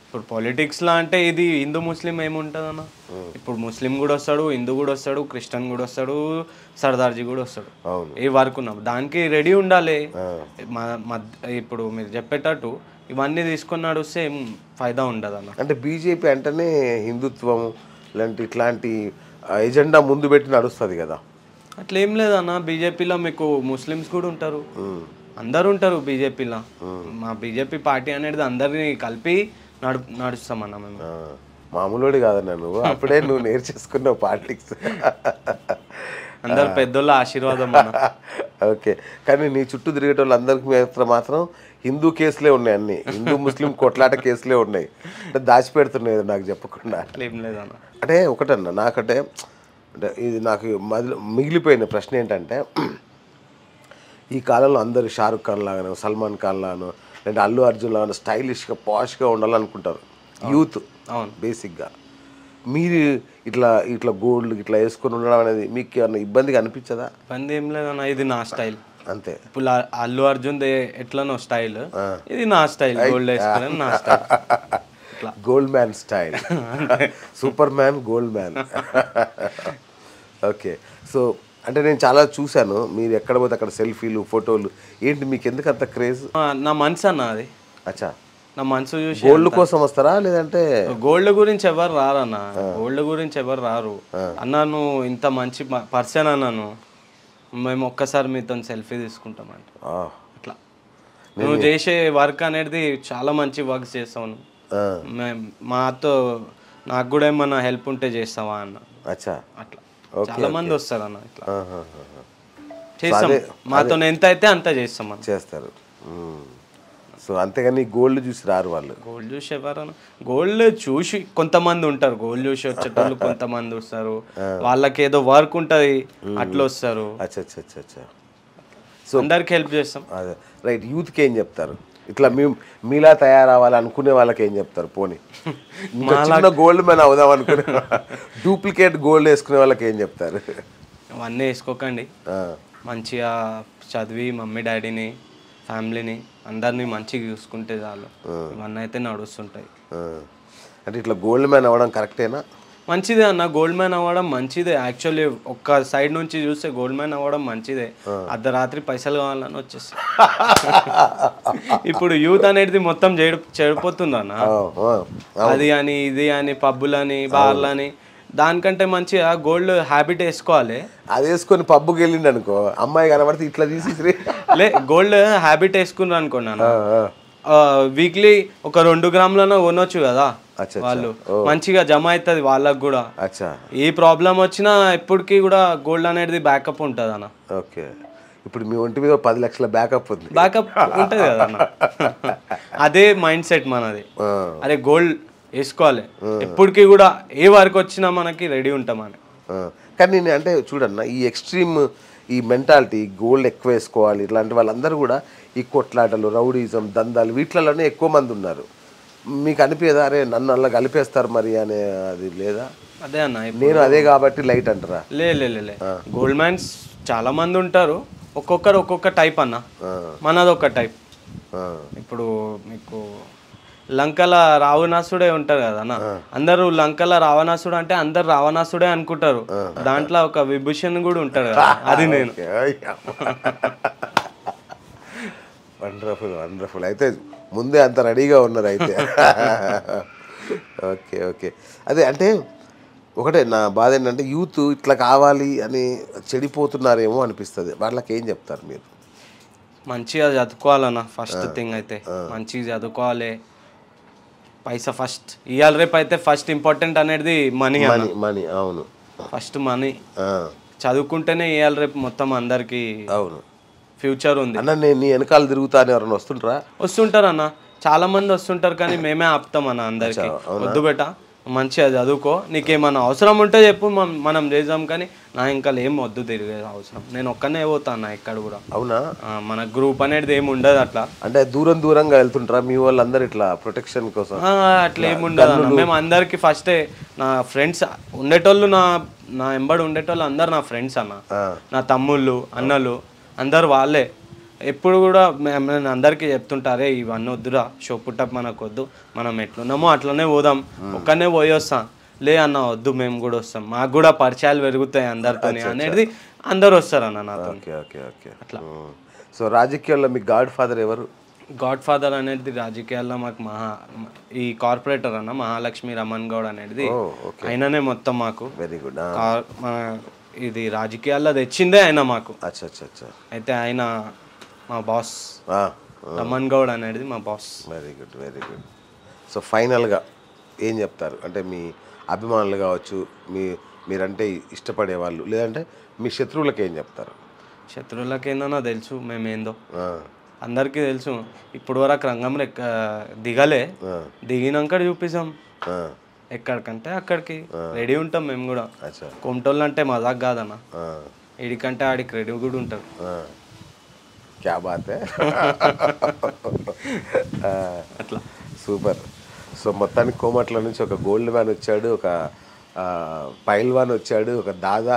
ఇప్పుడు పాలిటిక్స్ లా అంటే ఇది హిందూ ముస్లిం ఏముంటుంది అన్న ఇప్పుడు ముస్లిం కూడా వస్తాడు హిందూ కూడా వస్తాడు క్రిస్టియన్ కూడా వస్తాడు సర్దార్జీ కూడా వస్తాడు అవును ఏ వర్క్ ఉన్నాం దానికి రెడీ ఉండాలి మ- మద్- ఇప్పుడు మీరు చెప్పేటట్టు ఇవన్నీ తీసుకొని నడుస్తే ఏం ఫైదా ఉండదు అన్న అంటే బీజేపీ అంటేనే హిందుత్వం ఇలాంటి ఇట్లాంటి ఎజెండా ముందు పెట్టి నడుస్తుంది కదా అట్లా ఏం లేదన్న బీజేపీలో మీకు ముస్లిమ్స్ కూడా ఉంటారు ఉమ్. అందరు ఉంటారు బీజేపీలో మా బీజేపీ పార్టీ అనేది అందరినీ కలిపి నడు నడుస్తామన్న మేము ఆ, మామూలుడి కాదన్నా నువ్వు అప్పుడే నువ్వు నేర్చేసుకున్నావు పాలిటిక్స్ అందరు పెద్దోళ్ళ ఆశీర్వాదం అన్న ఓకే కానీ నీ చుట్టూ తిరిగేటోళ్ళు అందరికి మాత్రం మాత్రం హిందూ కేసులే ఉన్నాయి అన్ని హిందూ ముస్లిం కొట్లాట కేసులే ఉన్నాయి అంటే దాచిపెడుతున్నాయి నాకు చెప్పకుండా అట్లా ఏం లేదన్న అంటే ఒకటన్నా నాకంటే అంటే ఇది నాకు మొదలు మిగిలిపోయిన ప్రశ్న ఏంటంటే ఈ కాలంలో అందరు షారుఖ్ ఖాన్ లాగానో సల్మాన్ ఖాన్ లాగానో లేదంటే అల్లు అర్జున్ లాగానో స్టైలిష్గా పాష్గా ఉండాలనుకుంటారు యూత్ అవును బేసిక్గా మీరు ఇట్లా ఇట్లా గోల్డ్ ఇట్లా వేసుకొని ఉండడం అనేది మీకు ఏమన్నా ఇబ్బందిగా అనిపించదా ఇబ్బంది ఏం లేదన్న ఇది నా స్టైల్ అంతే ఇప్పుడు ఆ- అల్లు అర్జున్ దే ఎట్లనో స్టైల్ ఇది నా స్టైల్ గోల్డ్ వేసుకుని నా స్టైల్ ఇట్లా gold man style super man gold man okay so అంటే నేను చాలా చూశాను మీరు ఎక్కడ పోతే అక్కడ సెల్ఫీలు ఫోటోలు ఏంటి మీకు ఎందుకు అంత క్రేజ్ ఆ, నా మనసు అన్న అది అచ్చా నా మనసు చూసి గోల్డ్ కోసం వస్తారా లేదంటే గోల్డ్ గురించి ఎవరు రారన్న గోల్డ్ గురించి ఎవరు రారు అన్న నువ్వు ఇంత మంచి పర్సన్ అన్నాను మేము ఒక్కసారి మీతో సెల్ఫీ తీసుకుంటామంట ఆ, అట్లా నువ్వు చేసే వర్క్ అనేది చాలా మంచి వర్క్ చేస్తావు నువ్వు. ఆ, మే- మాతో నాకు కూడా ఏమన్నా హెల్ప్ ఉంటే చేస్తావా అన్న అచ్చా అట్లా చాలా మంది వస్తారు అన్న ఇట్లా ఆహాహా. చేస్తాం మాతో ఎంత అయితే అంత చేస్తాం మనం చేస్తారు మ్మ్. సో అంతేగాని గోల్డ్ చూసి రారు వాళ్ళు గోల్డ్ చూసి ఎవరన్నా గోల్డ్ చూసి కొంతమంది ఉంటారు గోల్డ్ చూసి వచ్చేటోళ్ళు కొంతమంది వస్తారు వాళ్ళకి ఏదో వర్క్ ఉంటుంది అట్లా వస్తారు అచ్చా అచ్చా అచ్చా అచ్చా అందరికి హెల్ప్ చేస్తాం అదే రైట్ యూత్కి ఏం చెప్తారు ఇట్లా మేము మీలా తయారవ్వాలి అనుకునే వాళ్ళకి ఏం చెప్తారు పోనీ ఇంకా చిన్న గోల్డ్ మ్యాన్ అవుదాం అనుకునే డూప్లికేట్ గోల్డ్ వేసుకునే వాళ్ళకి ఏం చెప్తారు అవన్నీ వేసుకోకండి ఆ, మంచిగా చదివి మమ్మీ డాడీని ఫ్యామిలీని అందరినీ మంచిగా చూసుకుంటే చాలు ఇవన్నీ అయితే నడుస్తుంటాయి ఆ. అంటే ఇట్లా గోల్డ్ మ్యాన్ అవ్వడం కరెక్టేనా మంచిదే అన్న గోల్డ్ మ్యాన్ అవ్వడం మంచిదే యాక్చువల్లీ ఒక్క సైడ్ నుంచి చూస్తే గోల్డ్ మ్యాన్ అవ్వడం మంచిదే అర్ధరాత్రి పైసలు కావాలని వచ్చేసి ఇప్పుడు యూత్ అనేది మొత్తం చెడు చెడిపోతుంది అన్న ఆ, ఆ. అది అని ఇది అని పబ్బులని బార్లని దానికంటే మంచిగా గోల్డ్ హ్యాబిట్ వేసుకోవాలి అది వేసుకొని పబ్బుకి వెళ్ళిండు అనుకో అమ్మాయి కనబడితే ఇట్లా తీసి లే గోల్డ్ హ్యాబిట్ వేసుకున్నారు అనుకోండి అన్న వీక్లీ ఒక రెండు గ్రాములన కొనొచ్చు కదా అచ్చా వాళ్ళు మంచిగా జమ అవుతుంది వాళ్ళకు కూడా అచ్చా ఏ ప్రాబ్లం వచ్చినా ఎప్పటికీ కూడా గోల్డ్ అనేది బ్యాకప్ ఉంటుంది అన్న ఓకే ఇప్పుడు మీ ఒంటి మీద పది లక్షల బ్యాకప్ ఉంది బ్యాకప్ ఉంటుంది కదా అన్న అదే మైండ్ సెట్ మనది ఆ, అరే గోల్డ్ వేసుకోవాలి ఎప్పటికీ కూడా ఏ వర్క్ వచ్చినా మనకి రెడీ ఉంటామని ఆ. కానీ నేను అంటే చూడన్న ఈ ఎక్స్ట్రీమ్ ఈ మెంటాలిటీ గోల్డ్ ఎక్కువ వేసుకోవాలి ఇట్లాంటి వాళ్ళందరూ కూడా ఈ కొట్లాటలు రౌడీజం దందాలు వీటిలలోనే ఎక్కువ మంది ఉన్నారు మీకు అనిపించదా అరే నన్ను అలా కలిపేస్తారు మరి అనే అది లేదా అదే అన్న ఇప్పుడు నేను అదే కాబట్టి లైట్ అంటారా లే లే లే, లే గోల్డ్ మ్యాన్స్ చాలా మంది ఉంటారు ఒక్కొక్కరు ఒక్కొక్క టైప్ అన్న ఆ, మనది ఒక టైప్ ఆ, ఇప్పుడు మీకు లంకల రావణాసుడే ఉంటారు కదా అన్న అందరూ లంకల రావణాసుడు అంటే అందరు రావణాసుడే అనుకుంటారు దాంట్లో ఒక విభూషణ్ కూడా ఉంటాడు కదా అది నేను వండర్ఫుల్ వండర్ఫుల్ అయితే ముందే అంత రెడీగా ఉన్నారు అయితే ఓకే ఓకే అదే అంటే ఒకటే నా బాధ ఏంటంటే యూత్ ఇట్లా కావాలి అని చెడిపోతున్నారేమో అనిపిస్తుంది వాళ్ళకి ఏం చెప్తారు మీరు మంచిగా చదువుకోవాలన్న ఫస్ట్ థింగ్ అయితే మంచిగా చదువుకోవాలి పైసా ఫస్ట్ ఇవాళ రేపు అయితే ఫస్ట్ ఇంపార్టెంట్ అనేది మనీ అన్న మనీ మనీ అవును ఫస్ట్ మనీ ఆ, చదువుకుంటేనే ఇవాళ రేపు మొత్తం అందరికి అవును ఫ్యూచర్ ఉంది అన్న నేను నీ వెనకాల తిరుగుతాను ఎవరైనా వస్తుంటారా వస్తుంటారు అన్న చాలా మంది వస్తుంటారు కానీ మేమే ఆపుతాం అన్న అందరికి వద్దు బేట మంచిగా చదువుకో నీకేమన్నా అవసరం ఉంటే చెప్పు మనం- మనం చేద్దాం కానీ నా ఇంకా ఏం వద్దు తిరిగే అవసరం నేను ఒక్కనే పోతా అన్న ఇక్కడ కూడా అవునా ఆ, మన గ్రూప్ అనేది ఏమి ఉండదు అట్లా అంటే దూరం దూరంగా వెళ్తుంటారా మీ వాళ్ళందరూ ఇట్లా ప్రొటెక్షన్ కోసం ఆ, అట్లా ఏమి ఉండదు అన్న మేము అందరికి ఫస్టే నా ఫ్రెండ్స్ ఉండేటోళ్ళు నా నా ఎంబడి ఉండేటోళ్ళు అందరు నా ఫ్రెండ్స్ అన్న ఆ, నా తమ్ముళ్ళు అన్నలు అందరు వాళ్ళే ఎప్పుడు కూడా మే- నేను అందరికీ చెప్తుంటారే ఇవన్నీ వద్దురా షో పుట్టప్ మనకు వద్దు మనం ఎట్లున్నామో అట్లనే పోదాం ఒక్కనే పోయి వస్తాం లే అన్న వద్దు మేము కూడా వస్తాం మాకు కూడా పరిచయాలు పెరుగుతాయి అందరితో అనేది అందరు వస్తారు అన్న నాతో ఓకే ఓకే ఓకే మ్మ్. సో రాజకీయాల్లో మీ గాడ్ ఫాదర్ ఎవరు గాడ్ ఫాదర్ అనేది రాజకీయాల్లో మాకు మహా ఈ కార్పొరేటర్ అన్న మహాలక్ష్మి రమణ్ గౌడ్ అనేది ఓ ఓకే ఆయననే మొత్తం మాకు వెరీ గుడ్ కార్- మా ఇది రాజకీయాల్లో తెచ్చిందే ఆయన మాకు అచ్చా అచ్చా అచ్చా అయితే ఆయన మా బాస్ రమణ్ గౌడ్ అనేది మా boss very good very good so ఫైనల్గా ఏం చెప్తారు అంటే మీ అభిమానులు కావచ్చు మీ మీరంటే ఇష్టపడే వాళ్ళు లేదంటే మీ శత్రువులకు ఏం చెప్తారు శత్రువులకి ఏందన్నా తెలుసు మేమేందో ఆ, అందరికీ తెలుసు ఇప్పుడు వరకు రంగంలో ఎక్క దిగలే ఆ, దిగినాక చూపిస్తాం ఆ, ఎక్కడికంటే అక్కడికి రెడీ ఉంటాం మేము కూడా అచ్చా కొమటోళ్ళు అంటే మజాక్ కాదన్న ఆ, ఇడికంటే ఆడికి రెడీ కూడా ఉంటారు ఆ. క్యా బాత్ హై? ఆ, అట్లా సూపర్ సో మొత్తానికి కోమట్ల నుంచి ఒక గోల్డ్ మ్యాన్ వచ్చాడు ఒక ఆ, పైల్వాన్ వచ్చాడు ఒక దాదా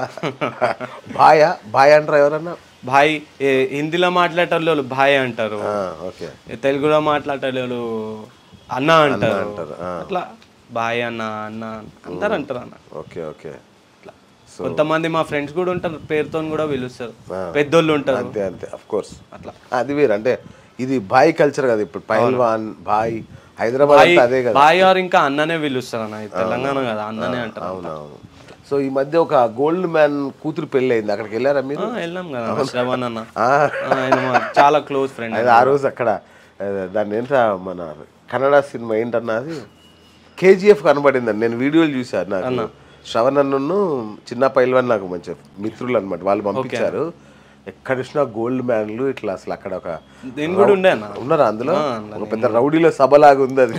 బాయా బాయ్ అంటారా ఎవరన్నా భాయ్ ఏ హిందీలో మాట్లాడేటోళ్ళు భాయ్ అంటారు ఆ, ఓకే ఏ తెలుగులో మాట్లాడేటోళ్ళు అన్న అంటారు అంటారు ఆ, అట్లా భాయ్ అన్న అన్న అందరు అంటారు అన్న ఓకే ఓకే అట్లా సో కొంతమంది మా ఫ్రెండ్స్ కూడా ఉంటారు పేరుతో కూడా పిలుస్తారు పెద్దోళ్ళు ఉంటారు అంతే అంతే అఫ్ కోర్స్ అట్లా అది వేరు అంటే ఇది బాయ్ కల్చర్ కదా ఇప్పుడు పైల్వాన్ బాయ్ హైదరాబాద్ అంటే అదే కదా భాయ్ ఆర్ ఇంకా అన్ననే పిలుస్తారు అన్న ఇది తెలంగాణ కదా అన్ననే అంటారు అవునవును సో ఈ మధ్య ఒక గోల్డ్ మ్యాన్ కూతురు పెళ్ళి అయింది అక్కడికి వెళ్ళారా మీరు ఆ, వెళ్ళాం కదా అన్న, శ్రవణ్ అన్న ఆ, ఆ, ఆయన మా చాలా క్లోజ్ ఫ్రెండ్ అది ఆ రోజు అక్కడ ఆ, దాన్ని ఏంటా మన కన్నడ సినిమా ఏంటన్నా అది కేజీఎఫ్ కనబడిందండి నేను వీడియోలు చూశాను నాకు శ్రవణ్ అన్నను చిన్న పైల్వాన్ నాకు మంచి మిత్రులు అనమాట వాళ్ళు పంపించారు ఎక్కడ చూసినా గోల్డ్ మ్యాన్లు ఇట్లా అసలు అక్కడ ఒక నేను కూడా ఉండే అన్న ఉన్నారా అందులో ఒక పెద్ద రౌడీల సభలాగా ఉంది అది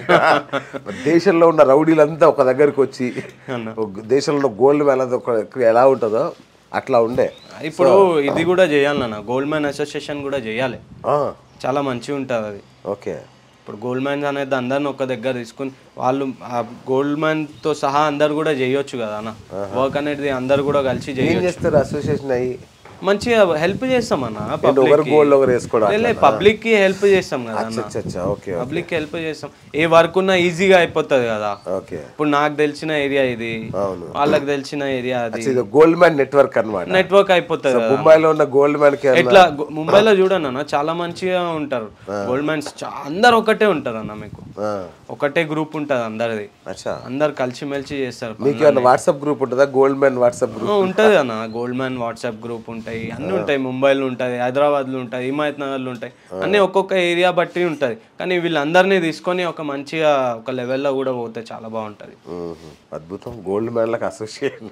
దేశంలో ఉన్న రౌడీలంతా ఒక దగ్గరికి వచ్చి ఒక దేశంలో ఉన్న గోల్డ్ మ్యాన్ అంతా ఒక ఎలా ఉంటుందో అట్లా ఉండే ఇప్పుడు ఇది కూడా చేయాలన్న గోల్డ్ మ్యాన్ అసోసియేషన్ కూడా చేయాలి ఆ, చాలా మంచిగా ఉంటుంది అది ఓకే ఇప్పుడు గోల్డ్ మ్యాన్స్ అనేది అందరిని ఒక దగ్గర తీసుకుని వాళ్ళు ఆ గోల్డ్ మ్యాన్ తో సహా అందరు కూడా చేయొచ్చు కదా అన్న వర్క్ అనేది అందరు కూడా కలిసి ఏం చేయొచ్చు చేస్తారు అసోసియేషన్ అయ్యి మంచిగా హెల్ప్ చేస్తాం అన్న ఏంటి ఒకరు గోల్డ్ ఒకరు వేసుకోవడం పబ్లిక్ కి హెల్ప్ చేస్తాం కదా అన్న అచ్చా అచ్చా ఓకే పబ్లిక్ కి హెల్ప్ చేస్తాం ఏ వర్క్ ఉన్నా ఈజీగా అయిపోతుంది కదా ఓకే ఇప్పుడు నాకు తెలిసిన ఏరియా ఇది అవును వాళ్ళకి తెలిసిన ఏరియా అది ఇది గోల్డ్ మ్యాన్ నెట్వర్క్ అన్నమాట నెట్వర్క్ అయిపోతుంది కదా ముంబైలో ఉన్న గోల్డ్ మ్యాన్ కి ఎట్లా గు- ముంబైలో చూడండి అన్న చాలా మంచిగా ఉంటారు గోల్డ్ మ్యాన్స్ చా- అందరు ఒకటే ఉంటారు అన్న మీకు ఆ, ఒకటే గ్రూప్ ఉంటుంది అందరిది అచ్చా అందరు కలిసిమెలిసి చేస్తారు మీకు ఏమైనా వాట్సాప్ గ్రూప్ ఉంటుందా గోల్డ్ మ్యాన్ వాట్సాప్ గ్రూప్ ఆ, ఉంటది అన్న గోల్డ్ మ్యాన్ వాట్సాప్ గ్రూప్ ఉంటాయి అన్ని ఉంటాయి ముంబైలో ఉంటాయి హైదరాబాద్లో ఉంటాయి హిమాయత్ నగర్లో ఉంటాయి అన్ని ఒక్కొక్క ఏరియా బట్టి ఉంటుంది కానీ వీళ్ళందరినీ తీసుకొని ఒక మంచిగా ఒక లెవెల్లో కూడా పోతే చాలా బాగుంటుంది మ్మ్. అద్భుతం గోల్డ్ మెడల్కి అసోసియేషన్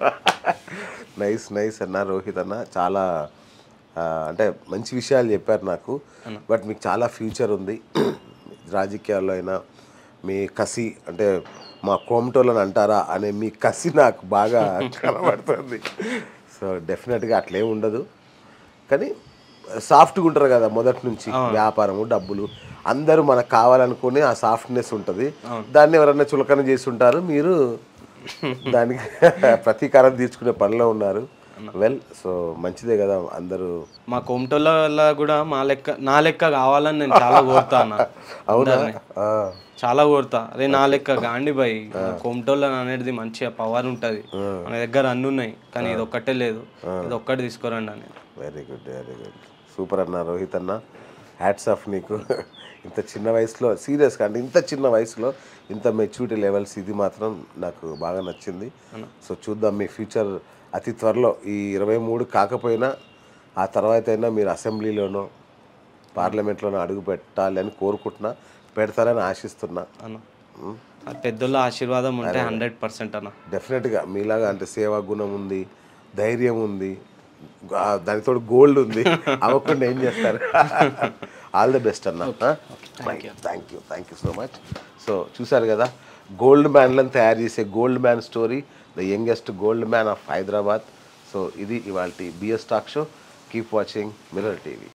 నైస్ నైస్ అన్న రోహిత్ అన్న చాలా ఆ, అంటే మంచి విషయాలు చెప్పారు నాకు బట్ మీకు చాలా ఫ్యూచర్ ఉంది రాజకీయాల్లో అయినా మీ కసి అంటే మా కోమటోళ్ళని అంటారా అనే మీ కసి నాకు బాగా కనబడుతుంది సో డెఫినెట్గా అట్లే ఉండదు కానీ సాఫ్ట్గా ఉంటారు కదా మొదటి నుంచి వ్యాపారము డబ్బులు అందరూ మనకు కావాలనుకుని ఆ సాఫ్ట్నెస్ ఉంటుంది దాన్ని ఎవరన్నా చులకన చేసి ఉంటారు మీరు దానికి ప్రతీకారం తీర్చుకునే పనిలో ఉన్నారు వెల్ సో మంచిదే కదా అందరూ మా కోమటోళ్ళ వల్ల కూడా మా లెక్క నా లెక్క కావాలని నేను చాలా కోరుతా అన్న అందరినీ. ఆ, చాలా కోరుతా అదే నా లెక్క గాండి బాయ్ కోమటోళ్ళ అనేది మంచిగా పవర్ ఉంటుంది మన దగ్గర అన్ని ఉన్నాయి కానీ ఇది ఒక్కటే లేదు ఇది ఒక్కటి తీసుకురండి అని very good very good super అన్న రోహిత్ అన్న హ్యాట్స్ ఆఫ్ నీకు ఇంత చిన్న వయసులో సీరియస్గా అంటే ఇంత చిన్న వయసులో ఇంత మెచ్యూరిటీ లెవెల్స్ ఇది మాత్రం నాకు బాగా నచ్చింది సో చూద్దాం మీ ఫ్యూచర్ అతి త్వరలో ఈ ఇరవై మూడు కాకపోయినా ఆ తర్వాత అయినా మీరు అసెంబ్లీలోనో పార్లమెంట్లోనో అడుగు పెట్టాలి అని కోరుకుంటున్నా పెడతారని ఆశిస్తున్నా అన్న ఆ పెద్దోళ్ళ ఆశీర్వాదం ఉంటే హండ్రెడ్ పర్సెంట్ అన్న డెఫినెట్గా మీలాగా అంటే సేవా గుణం ఉంది ధైర్యం ఉంది ఆ, దానితో గోల్డ్ ఉంది అవ్వకుండా ఏం చేస్తారు ఆల్ ద బెస్ట్ అన్న thank you thank you so much so చూసారు కదా గోల్డ్ మ్యాన్లను తయారు చేసే gold man story the youngest gold man of Hyderabad so ఇది ఇవాళ BS talk show keep watching Mirror TV